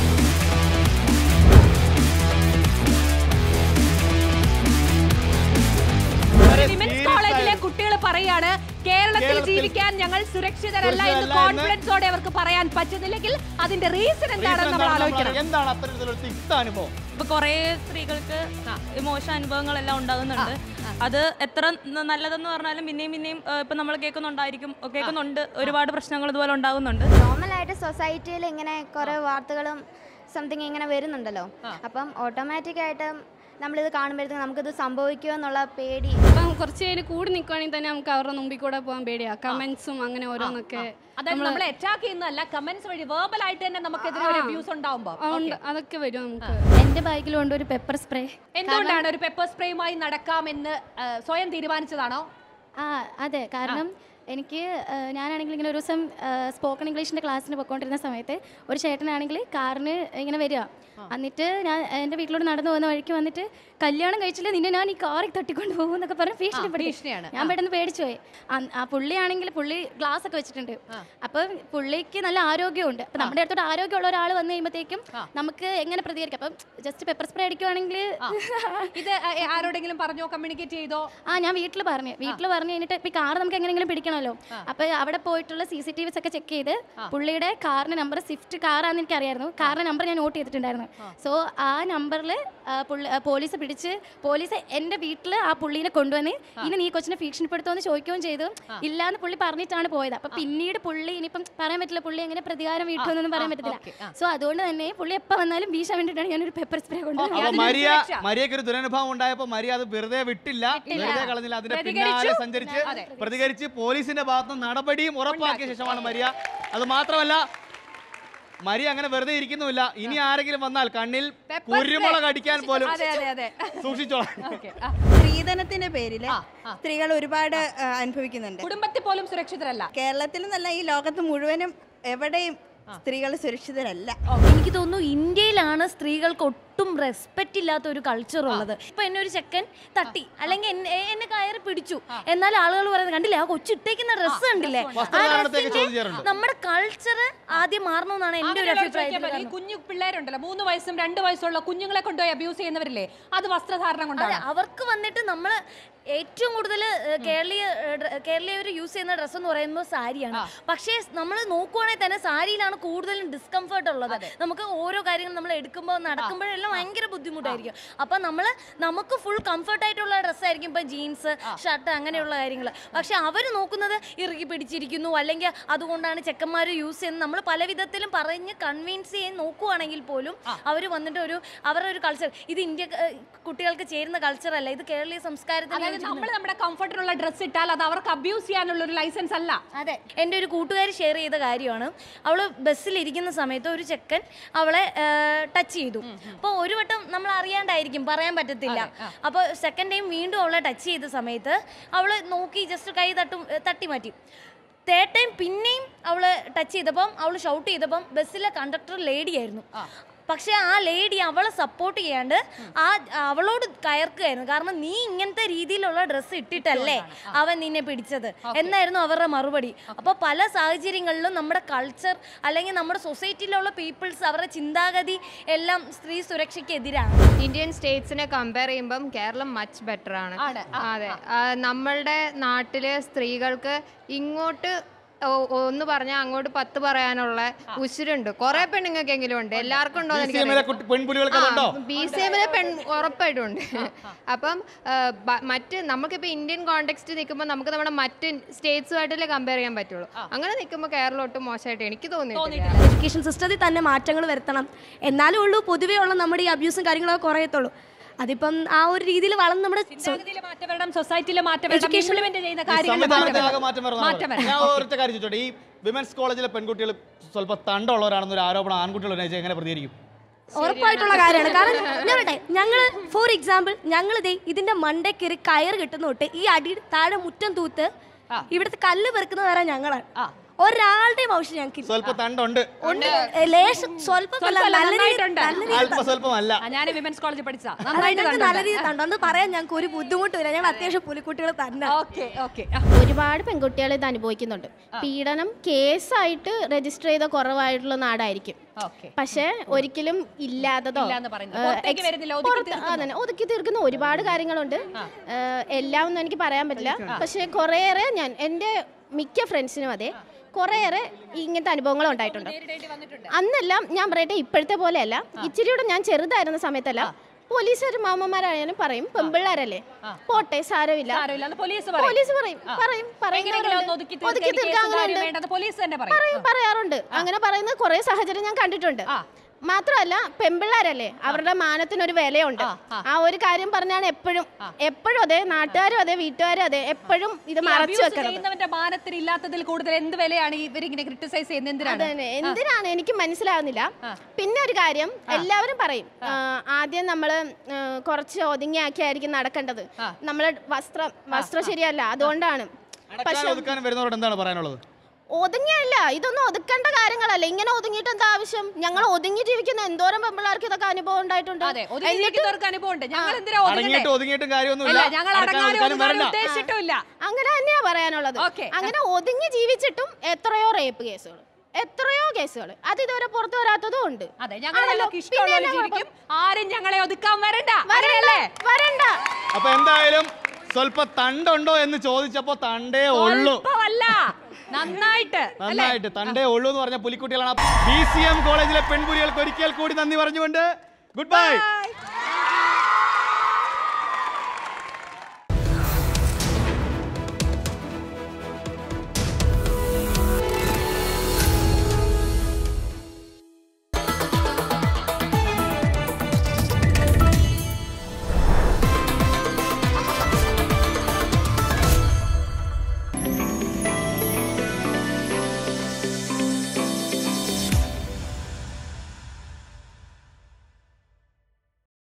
വിമൻസ് കോളേജിലെ കുട്ടികൾ പറയാണ് കേരളത്തിൽ കേരളത്തിൽ ജീവിക്കാൻ ഞങ്ങൾ സുരക്ഷിതരല്ല എന്ന് സുരക്ഷിതരല്ല എന്ന് കോൺഫിഡൻസോടെ അവർക്ക് പറയാൻ പറ്റുന്നില്ലെങ്കിൽ അതിന്റെ റീസൺ എന്താണെന്ന് നമ്മൾ ആലോചിക്കണം എന്താണ് അത്തരത്തിലൊരു തിക്ത അനുഭവം ഇപ്പൊ കുറേ സ്ത്രീകൾക്ക് മോശം അനുഭവങ്ങളെല്ലാം ഉണ്ടാകുന്നുണ്ട് അത് എത്ര ന- നല്ലതെന്ന് പറഞ്ഞാലും പിന്നെയും പിന്നെയും ഏഹ്, ഇപ്പൊ നമ്മൾ കേൾക്കുന്നുണ്ടായിരിക്കും കേൾക്കുന്നുണ്ട് ഒരുപാട് പ്രശ്നങ്ങൾ ഇതുപോലെ ഉണ്ടാകുന്നുണ്ട് നോർമലായിട്ട് സൊസൈറ്റിയിൽ ഇങ്ങനെ കുറേ വാർത്തകളും സംതിങ് ഇങ്ങനെ വരുന്നുണ്ടല്ലോ അപ്പം ഓട്ടോമാറ്റിക് ആയിട്ട് നമ്മളിത് കാണുമ്പോഴത്തേക്ക് നമുക്കിത് സംഭവിക്കുമോ എന്നുള്ള പേടി ഇപ്പം കുറച്ച് പേര് കൂടി നിൽക്കുവാണെങ്കിൽ തന്നെ നമുക്ക് അവരുടെ മുമ്പിൽ കൂടെ പോകാൻ പേടിയാ കമന്റ്സും അങ്ങനെ ഓരോന്നൊക്കെ അതായത് നമ്മള് നമ്മളെ അറ്റാക്ക് ചെയ്യുന്നതല്ല കമന്റ്സ് വഴി വേർബൽ ആയിട്ട് തന്നെ നമുക്കെതിരെ ഒരു ആ. അബ്യൂസ് ഉണ്ടാവുമ്പോൾ ആ, ഉണ്ട്. അതൊക്കെ വരും നമുക്ക് എൻ്റെ ബൈക്കിലുണ്ട് ഒരു പെപ്പർ സ്പ്രേ എന്തുകൊണ്ടാണ് ഒരു പെപ്പർ സ്പ്രേയുമായി നടക്കാമെന്ന് ആ, സ്വയം തീരുമാനിച്ചതാണോ ആ അതെ കാരണം എനിക്ക് ആ, ഞാനാണെങ്കിൽ ഇങ്ങനെ ഒരു ദിവസം സ്പോക്കൺ ഇംഗ്ലീഷിൻ്റെ ക്ലാസ്സിന് പോയിക്കൊണ്ടിരുന്ന സമയത്ത് ഒരു ചേട്ടനാണെങ്കിൽ കാറിന് ഇങ്ങനെ വരിക എന്നിട്ട് ഞാൻ എൻ്റെ വീട്ടിലോട്ട് നടന്നു പോകുന്ന വഴിക്ക് വന്നിട്ട് കല്യാണം കഴിച്ചില്ല നിന്നെ ഞാൻ ഈ കാറിൽ തട്ടിക്കൊണ്ട് പോകും എന്നൊക്കെ പറഞ്ഞ് ഭീഷണിപ്പെടുത്തി ഭീഷണിയാണ്. ഞാൻ പെട്ടെന്ന് പേടിച്ചു പോയി അന്ന് ആ പുള്ളിയാണെങ്കിൽ പുള്ളി ഗ്ലാസ് ഒക്കെ വെച്ചിട്ടുണ്ട് അപ്പം പുള്ളിക്ക് നല്ല ആരോഗ്യമുണ്ട് അപ്പം നമ്മുടെ അടുത്തോട്ട് ആരോഗ്യമുള്ള ഒരാൾ വന്നു കഴിയുമ്പോഴത്തേക്കും നമുക്ക് എങ്ങനെ പ്രതികരിക്കാം അപ്പം ജസ്റ്റ് പെപ്പർ സ്പ്രേ അടിക്കുവാണെങ്കിൽ ഇത് ആ, ആരോടെങ്കിലും പറഞ്ഞോ കമ്മ്യൂണിക്കേറ്റ് ചെയ്തോ ആ ഞാൻ വീട്ടിൽ പറഞ്ഞു വീട്ടിൽ പറഞ്ഞു കഴിഞ്ഞിട്ട് ഇപ്പം കാർ നമുക്ക് എങ്ങനെയെങ്കിലും പിടിക്കണം കണ്ടുപിടിക്കണമല്ലോ അപ്പൊ അവിടെ പോയിട്ടുള്ള സി സി ടി വിസ് ഒക്കെ ചെക്ക് ചെയ്ത് പുള്ളിയുടെ കാറിന്റെ നമ്പർ സ്വിഫ്റ്റ് കാറാന്ന് എനിക്ക് അറിയായിരുന്നു കാറിന്റെ നമ്പർ ഞാൻ നോട്ട് ചെയ്തിട്ടുണ്ടായിരുന്നു സോ ആ നമ്പറിൽ പോലീസ് പിടിച്ച് പോലീസ് എൻ്റെ വീട്ടിൽ ആ പുള്ളീനെ കൊണ്ടുവന്ന് ഇനി നീ കൊച്ചിനെ ഭീഷണിപ്പെടുത്തുമെന്ന് ചോദിക്കുകയും ചെയ്തു ഇല്ലാന്ന് പുള്ളി പറഞ്ഞിട്ടാണ് പോയത് അപ്പൊ പിന്നീട് പുള്ളി ഇനിയിപ്പം പറയാൻ പറ്റില്ല പുള്ളി എങ്ങനെ പ്രതികാരം വീട്ടുമെന്നൊന്നും പറയാൻ പറ്റത്തില്ല സോ അതുകൊണ്ട് തന്നെ പുള്ളി എപ്പോൾ വന്നാലും വീശാൻ വേണ്ടിയിട്ടാണ് ഞാനൊരു പെപ്പർ സ്പ്രേ അപ്പൊ കൊണ്ടുവന്നത് മരിയ മരിയക്ക് ഒരു ദുരനുഭവം ഉണ്ടായപ്പോ മരിയ അത് വെറുതെ വിട്ടില്ല വെറുതെ കളഞ്ഞില്ല അതിന്റെ പിന്നാലെ പ്രതികരിച്ചു. സഞ്ചരിച്ച് അതെ. പ്രതികരിച്ച് പോലീസിന്റെ ഭാഗത്തുനിന്ന് നടപടിയും ഉറപ്പാക്കിയ ശേഷമാണ് മരിയ അത് മാത്രമല്ല മരിയ അങ്ങനെ വെറുതെ ഇരിക്കുന്നുമില്ല ഇനി ആരെങ്കിലും വന്നാൽ കണ്ണിൽ കുരുമുളക് അടിക്കാൻ പോലും അതെ അതെ അതെ സൂക്ഷിച്ചോളാം സ്ത്രീധനത്തിന്റെ പേരിൽ സ്ത്രീകൾ ഒരുപാട് ആ, അനുഭവിക്കുന്നുണ്ട് കുടുംബത്തിൽ പോലും സുരക്ഷിതരല്ല കേരളത്തിൽ നിന്നല്ല ഈ ലോകത്ത് മുഴുവനും എവിടെയും സ്ത്രീകൾ സുരക്ഷിതരല്ല എനിക്ക് തോന്നുന്നു ഇന്ത്യയിലാണ് സ്ത്രീകൾക്ക് ഒട്ടും റെസ്പെക്റ്റ് ഇല്ലാത്ത ഒരു കൾച്ചർ ഉള്ളത് ഇപ്പൊ എന്നെ ഒരു ചെക്കൻ തട്ടി അല്ലെങ്കിൽ എന്നെ എന്നെ കയറി പിടിച്ചു എന്നാൽ ആളുകൾ പറയുന്നത് കണ്ടില്ലേ ആ കൊച്ചിട്ടേക്കുന്ന ഡ്രസ്സ് കണ്ടില്ലേ ആ വസ്ത്രധാരണത്തെയൊക്കെ ഡ്രസ്സിന്റെ ചോദ്യം ചെയ്യാറുണ്ട്. നമ്മുടെ കൾച്ചർ ആദ്യം മാറണമെന്നാണ് എന്റെ ഒരു അവരോട് അഭിപ്രായം ചോദിക്കാൻ പറ്റും. ഈ കുഞ്ഞു പിള്ളേരുണ്ടല്ലോ മൂന്ന് വയസ്സും രണ്ട് വയസ്സുള്ള കുഞ്ഞുങ്ങളെ കൊണ്ടുപോയി അബ്യൂസ് ചെയ്യുന്നവരില്ലേ അത് വസ്ത്രധാരണം അതെ, കൊണ്ടാണ് അവർക്ക് വന്നിട്ട് നമ്മൾ ഏറ്റവും കൂടുതൽ കേരളീയ കേരളീയർ യൂസ് ചെയ്യുന്ന ഡ്രസ്സ് എന്ന് പറയുമ്പോൾ സാരിയാണ് പക്ഷേ നമ്മൾ നോക്കുവാണെങ്കിൽ തന്നെ സാരിയിലാണ് കൂടുതലും ഡിസ്കംഫർട്ട് ഉള്ളത് നമുക്ക് ഓരോ കാര്യങ്ങളും നമ്മൾ എടുക്കുമ്പോൾ നടക്കുമ്പോഴെല്ലാം ഭയങ്കര ബുദ്ധിമുട്ടായിരിക്കും അപ്പം നമ്മൾ നമുക്ക് ഫുൾ കംഫർട്ട് ആയിട്ടുള്ള ഡ്രസ്സായിരിക്കും ഇപ്പം ജീൻസ് ഷർട്ട് അങ്ങനെയുള്ള കാര്യങ്ങൾ പക്ഷെ അവർ നോക്കുന്നത് ഇറുകി പിടിച്ചിരിക്കുന്നു അല്ലെങ്കിൽ അതുകൊണ്ടാണ് ചെക്കന്മാർ യൂസ് ചെയ്യുന്നത് നമ്മൾ പല വിധത്തിലും പറഞ്ഞ് കൺവിൻസ് ചെയ്യാൻ നോക്കുവാണെങ്കിൽ പോലും അവർ വന്നിട്ട് ഒരു അവരുടെ ഒരു കൾച്ചർ ഇത് ഇന്ത്യ ഏഹ്, കുട്ടികൾക്ക് ചേരുന്ന കൾച്ചർ അല്ല ഇത് കേരളീയ സംസ്കാരത്തിന് അതായത് നമ്മൾ നമ്മുടെ കംഫർട്ടിനുള്ള ഡ്രസ്സ് ഇട്ടാൽ അത് അവർക്ക് അബ്യൂസ് ചെയ്യാനുള്ള ഒരു ലൈസൻസ് അല്ല അതെ എൻ്റെ ഒരു കൂട്ടുകാരി ഷെയർ ചെയ്ത കാര്യമാണ് അവൾ ബസ്സിലിരിക്കുന്ന സമയത്ത് ഒരു ചെക്കൻ അവളെ ടച്ച് ചെയ്തു അപ്പോൾ ഒരു വട്ടം നമ്മൾ അറിയാണ്ടായിരിക്കും പറയാൻ പറ്റത്തില്ല അപ്പോൾ സെക്കൻഡ് ടൈം വീണ്ടും അവളെ ടച്ച് ചെയ്ത സമയത്ത് അവൾ നോക്കി ജസ്റ്റ് കൈ തട്ടും ഏ, തട്ടി മാറ്റി തേർഡ് ടൈം പിന്നെയും അവള് ടച്ച് ചെയ്തപ്പം അവൾ ഷൗട്ട് ചെയ്തപ്പം ബസ്സിലെ കണ്ടക്ടർ ലേഡി ആയിരുന്നു പക്ഷെ ആ ലേഡി അവളെ സപ്പോർട്ട് ചെയ്യാണ്ട് ആ അവളോട് കയർക്കുകയായിരുന്നു കാരണം നീ ഇങ്ങനത്തെ രീതിയിലുള്ള ഡ്രസ്സ് ഇട്ടിട്ടല്ലേ അവൻ നിന്നെ പിടിച്ചത് എന്നായിരുന്നു അവരുടെ മറുപടി അപ്പോൾ പല സാഹചര്യങ്ങളിലും നമ്മുടെ കൾച്ചർ അല്ലെങ്കിൽ നമ്മുടെ സൊസൈറ്റിയിലുള്ള പീപ്പിൾസ് അവരുടെ ചിന്താഗതി എല്ലാം സ്ത്രീ സുരക്ഷയ്ക്ക് എതിരാണ് ഇന്ത്യൻ സ്റ്റേറ്റ്സിനെ കമ്പയർ ചെയ്യുമ്പം കേരളം മച്ച് ബെറ്റർ ആണ് അതെ ആ, നമ്മളുടെ നാട്ടില് സ്ത്രീകൾക്ക് ഇങ്ങോട്ട് ഒ- ഒന്ന് പറഞ്ഞാൽ അങ്ങോട്ട് പത്ത് പറയാനുള്ള ഉശിരുണ്ട് കുറെ പെണ്ണുങ്ങൾക്കെങ്കിലും ഉണ്ട് എല്ലാവർക്കും ഉണ്ടോ എന്ന് BCM ലെ കുട്ടി- പെൺപുലികൾക്ക് അതുണ്ടോ? ബി സി എമ്മിലെ പെൺ ഉറപ്പായിട്ടും ഉണ്ട് അപ്പം ആ, ബ- മറ്റ് നമുക്കിപ്പോൾ ഇന്ത്യൻ കോണ്ടെക്സ്റ്റ് നിൽക്കുമ്പോൾ നമുക്ക് നമ്മുടെ മറ്റ് സ്റ്റേറ്റ്സുമായിട്ടല്ലേ കമ്പയർ ചെയ്യാൻ പറ്റുള്ളൂ അങ്ങനെ നിൽക്കുമ്പോൾ കേരളം ഒട്ടും മോശമായിട്ട് എനിക്ക് തോന്നിയിട്ടില്ല എഡ്യൂക്കേഷൻ സിസ്റ്റത്തിൽ തന്നെ മാറ്റങ്ങൾ വരുത്തണം എന്നാലേ ഉള്ളൂ പൊതുവേ ഉള്ള നമ്മുടെ ഈ അബ്യൂസും കാര്യങ്ങളൊക്കെ കുറയത്തുള്ളൂ അതിപ്പം ആ ഒരു രീതിയിൽ വളർന്ന് നമ്മുടെ മാറ്റം വരണം സൊസൈറ്റിയിലെ മാറ്റം വരണം Education- ഇംപ്ലിമെന്റ് ചെയ്യുന്ന ഈ കാര്യങ്ങൾ മാറ്റം സംവിധാനത്തിലാകെ വരണം. മാറ്റം വരണം മാറ്റം എന്നാണ് വരണം. ഞാൻ ഒരൊറ്റ കാര്യം ചോദിച്ചോട്ടെ ഈ വിമൻസ് കോളേജിലെ പെൺകുട്ടികൾ സ്വല്പം തണ്ടുള്ളവരാണെന്നൊരു ആരോപണം ആൺകുട്ടികൾ ഉന്നയിച്ചാൽ എങ്ങനെ പ്രതികരിക്കും ഉറപ്പായിട്ടുള്ള കാര്യമാണ് കാരണം ഞാൻ പറയട്ടെ ഞങ്ങൾ ഫോർ എക്സാമ്പിൾ ഞങ്ങൾ ദേ ഇതിന്റെ മണ്ടേ കയറി കയർ കിട്ടുന്ന തൊട്ട് ഈ അടി താഴെ മുറ്റം തൂത്ത് ഇവിടുത്തെ കല്ല് പെറുക്കുന്നത് വരെ ഞങ്ങളാണ് ഒരാളുടെയും ആവശ്യം ഞങ്ങൾക്ക് സ്വല്പം തണ്ടുണ്ട് ഉണ്ട് ലേശം സ്വല്പം അല്ല, സ്വല്പമല്ല, നല്ല രീതിയിൽ- നന്നായിട്ടുണ്ട്. നല്ല രീതിയിൽ അല്പ സ്വല്പമല്ല ഞാൻ വിമൻസ് കോളേജിൽ പഠിച്ച അതായത് ഞങ്ങൾക്ക് നല്ല രീതിയിൽ തണ്ടോ എന്ന് പറയാൻ ഞങ്ങൾക്ക് ഒരു ബുദ്ധിമുട്ടില്ല ഞങ്ങൾ അത്യാവശ്യം പുലിക്കുട്ടികൾ തന്നെ ഓക്കെ ഓക്കെ ഒരുപാട് പെൺകുട്ടികൾ ഇത് അനുഭവിക്കുന്നുണ്ട് പീഡനം കേസായിട്ട് രജിസ്റ്റർ ചെയ്ത കുറവായിട്ടുള്ള നാടായിരിക്കും പക്ഷേ ഒരിക്കലും ഇല്ലാത്തതോ ഇല്ലാന്ന് പറയുന്നത്. ഏഹ്, പുറത്തേക്ക് ex- വരുന്നില്ല, ഒതുക്കി പുറത്ത് അതന്നെ ഒതുക്കി തീർക്കുന്ന ഒരുപാട് കാര്യങ്ങളുണ്ട് ഏഹ്, എല്ലാം ഒന്നും എനിക്ക് പറയാൻ പറ്റില്ല പക്ഷേ കുറേയേറെ ഞാൻ എൻ്റെ മിക്ക ഫ്രണ്ട്സിനും അതെ കുറേയേറെ ഇങ്ങനത്തെ അനുഭവങ്ങൾ ഉണ്ടായിട്ടുണ്ട് അന്നെല്ലാം ഞാൻ പറയട്ടെ ഇപ്പോഴത്തെ പോലെയല്ല ഇച്ചിരിയുടെ ഞാൻ ചെറുതായിരുന്ന സമയത്തല്ല പോലീസുകാർ മാമന്മാരായാലും പറയും പെമ്പിള്ളാരല്ലേ പോട്ടെ സാരമില്ല സാരമില്ല പോലീസ് പറയും. പോലീസ് പറയും ആ. പറയും എങ്ങനെയെങ്കിലും ഒന്ന് ഒതുക്കി തീർക്കാൻ ഒതുക്കി ഈ കേസ് തീർക്കാൻ കാര്യം അങ്ങനെയുണ്ട്. വേണ്ടത് പോലീസ് തന്നെ പറയും. പറയും പറയാറുണ്ട് അങ്ങനെ പറയുന്ന കുറെ സാഹചര്യം ഞാൻ കണ്ടിട്ടുണ്ട് മാത്രമല്ല പെമ്പിള്ളാരല്ലേ അവരുടെ മാനത്തിനൊരു വിലയുണ്ട് ആ ഒരു കാര്യം പറഞ്ഞാണ് എപ്പോഴും എപ്പോഴും അതെ നാട്ടുകാരും അതെ വീട്ടുകാരും അതെ എപ്പോഴും ഇത് ഈ മറച്ചു abuse വെക്കണം ചെയ്യുന്നവന്റെ മാനത്തിന് ഇല്ലാത്തതിൽ കൂടുതൽ എന്ത് വിലയാണ് ഇവരിങ്ങനെ ക്രിട്ടിസൈസ് ചെയ്യുന്നത് എന്തിനാണ് അതന്നെ എന്തിനാണ് എനിക്ക് മനസ്സിലാവുന്നില്ല പിന്നെ ഒരു കാര്യം എല്ലാവരും പറയും ആ, ആദ്യം നമ്മള് ആ, കുറച്ച് ഒതുങ്ങിയാക്കിയായിരിക്കും നടക്കേണ്ടത് നമ്മള് വസ്ത്രം വസ്ത്രം ശരിയല്ല അതുകൊണ്ടാണ് അടക്കാനും ഒതുക്കാനും വരുന്നവരോട് എന്താണ് പറയാനുള്ളത് ഒതുങ്ങിയല്ല ഇതൊന്നും ഒതുക്കേണ്ട കാര്യങ്ങളല്ല ഇങ്ങനെ ഒതുങ്ങിയിട്ട് എന്താ ആവശ്യം ഞങ്ങൾ ഒതുങ്ങി ജീവിക്കുന്ന എന്തോരം പെമ്പിള്ളേർക്ക് ഇതൊക്കെ അനുഭവം ഉണ്ടായിട്ടുണ്ട് അതെ ഒതുങ്ങി ജീവിക്കുന്നവർക്ക് അനുഭവമുണ്ട് ഞങ്ങൾ എന്തിനാ അടങ്ങിയിട്ട് ഒതുങ്ങണ്ടേ ഒതുങ്ങിയിട്ടും കാര്യമൊന്നുമില്ല അല്ല ഞങ്ങൾ അടക്കാനും അടങ്ങാനും ഒതുക്കാനും ഒതുങ്ങാനും വരണ്ട ഉദ്ദേശിച്ചിട്ടുമില്ല അങ്ങനെ തന്നെയാ പറയാനുള്ളത് അങ്ങനെ ഒതുങ്ങി ജീവിച്ചിട്ടും എത്രയോ റേപ്പ് കേസുകൾ എത്രയോ കേസുകൾ അത് ഇതുവരെ പുറത്തു വരാത്തതും ഉണ്ട് അതെ ഞങ്ങൾ ആണല്ലോ. ഞങ്ങൾക്ക് ഇഷ്ടമുള്ള പിന്നെ പോലെ എന്നാ ജീവിക്കും ആരും ഞങ്ങളെ ഒതുക്കാൻ വരണ്ട വരണ്ട അങ്ങനെയല്ലേ വരണ്ട അപ്പൊ എന്തായാലും സ്വല്പ തണ്ടുണ്ടോ എന്ന് ചോദിച്ചപ്പോ തണ്ടേ ഉള്ളൂ സ്വല്പമല്ല നന്നായിട്ട് അല്ലേ? നന്നായിട്ട് തണ്ടേ ഉള്ളൂ എന്ന് പറഞ്ഞ പുലിക്കുട്ടികളാണ് ബി സി എം കോളേജിലെ പെൺപുലികൾക്ക് ഒരിക്കൽ കൂടി നന്ദി പറഞ്ഞുകൊണ്ട് ഗുഡ് ബൈ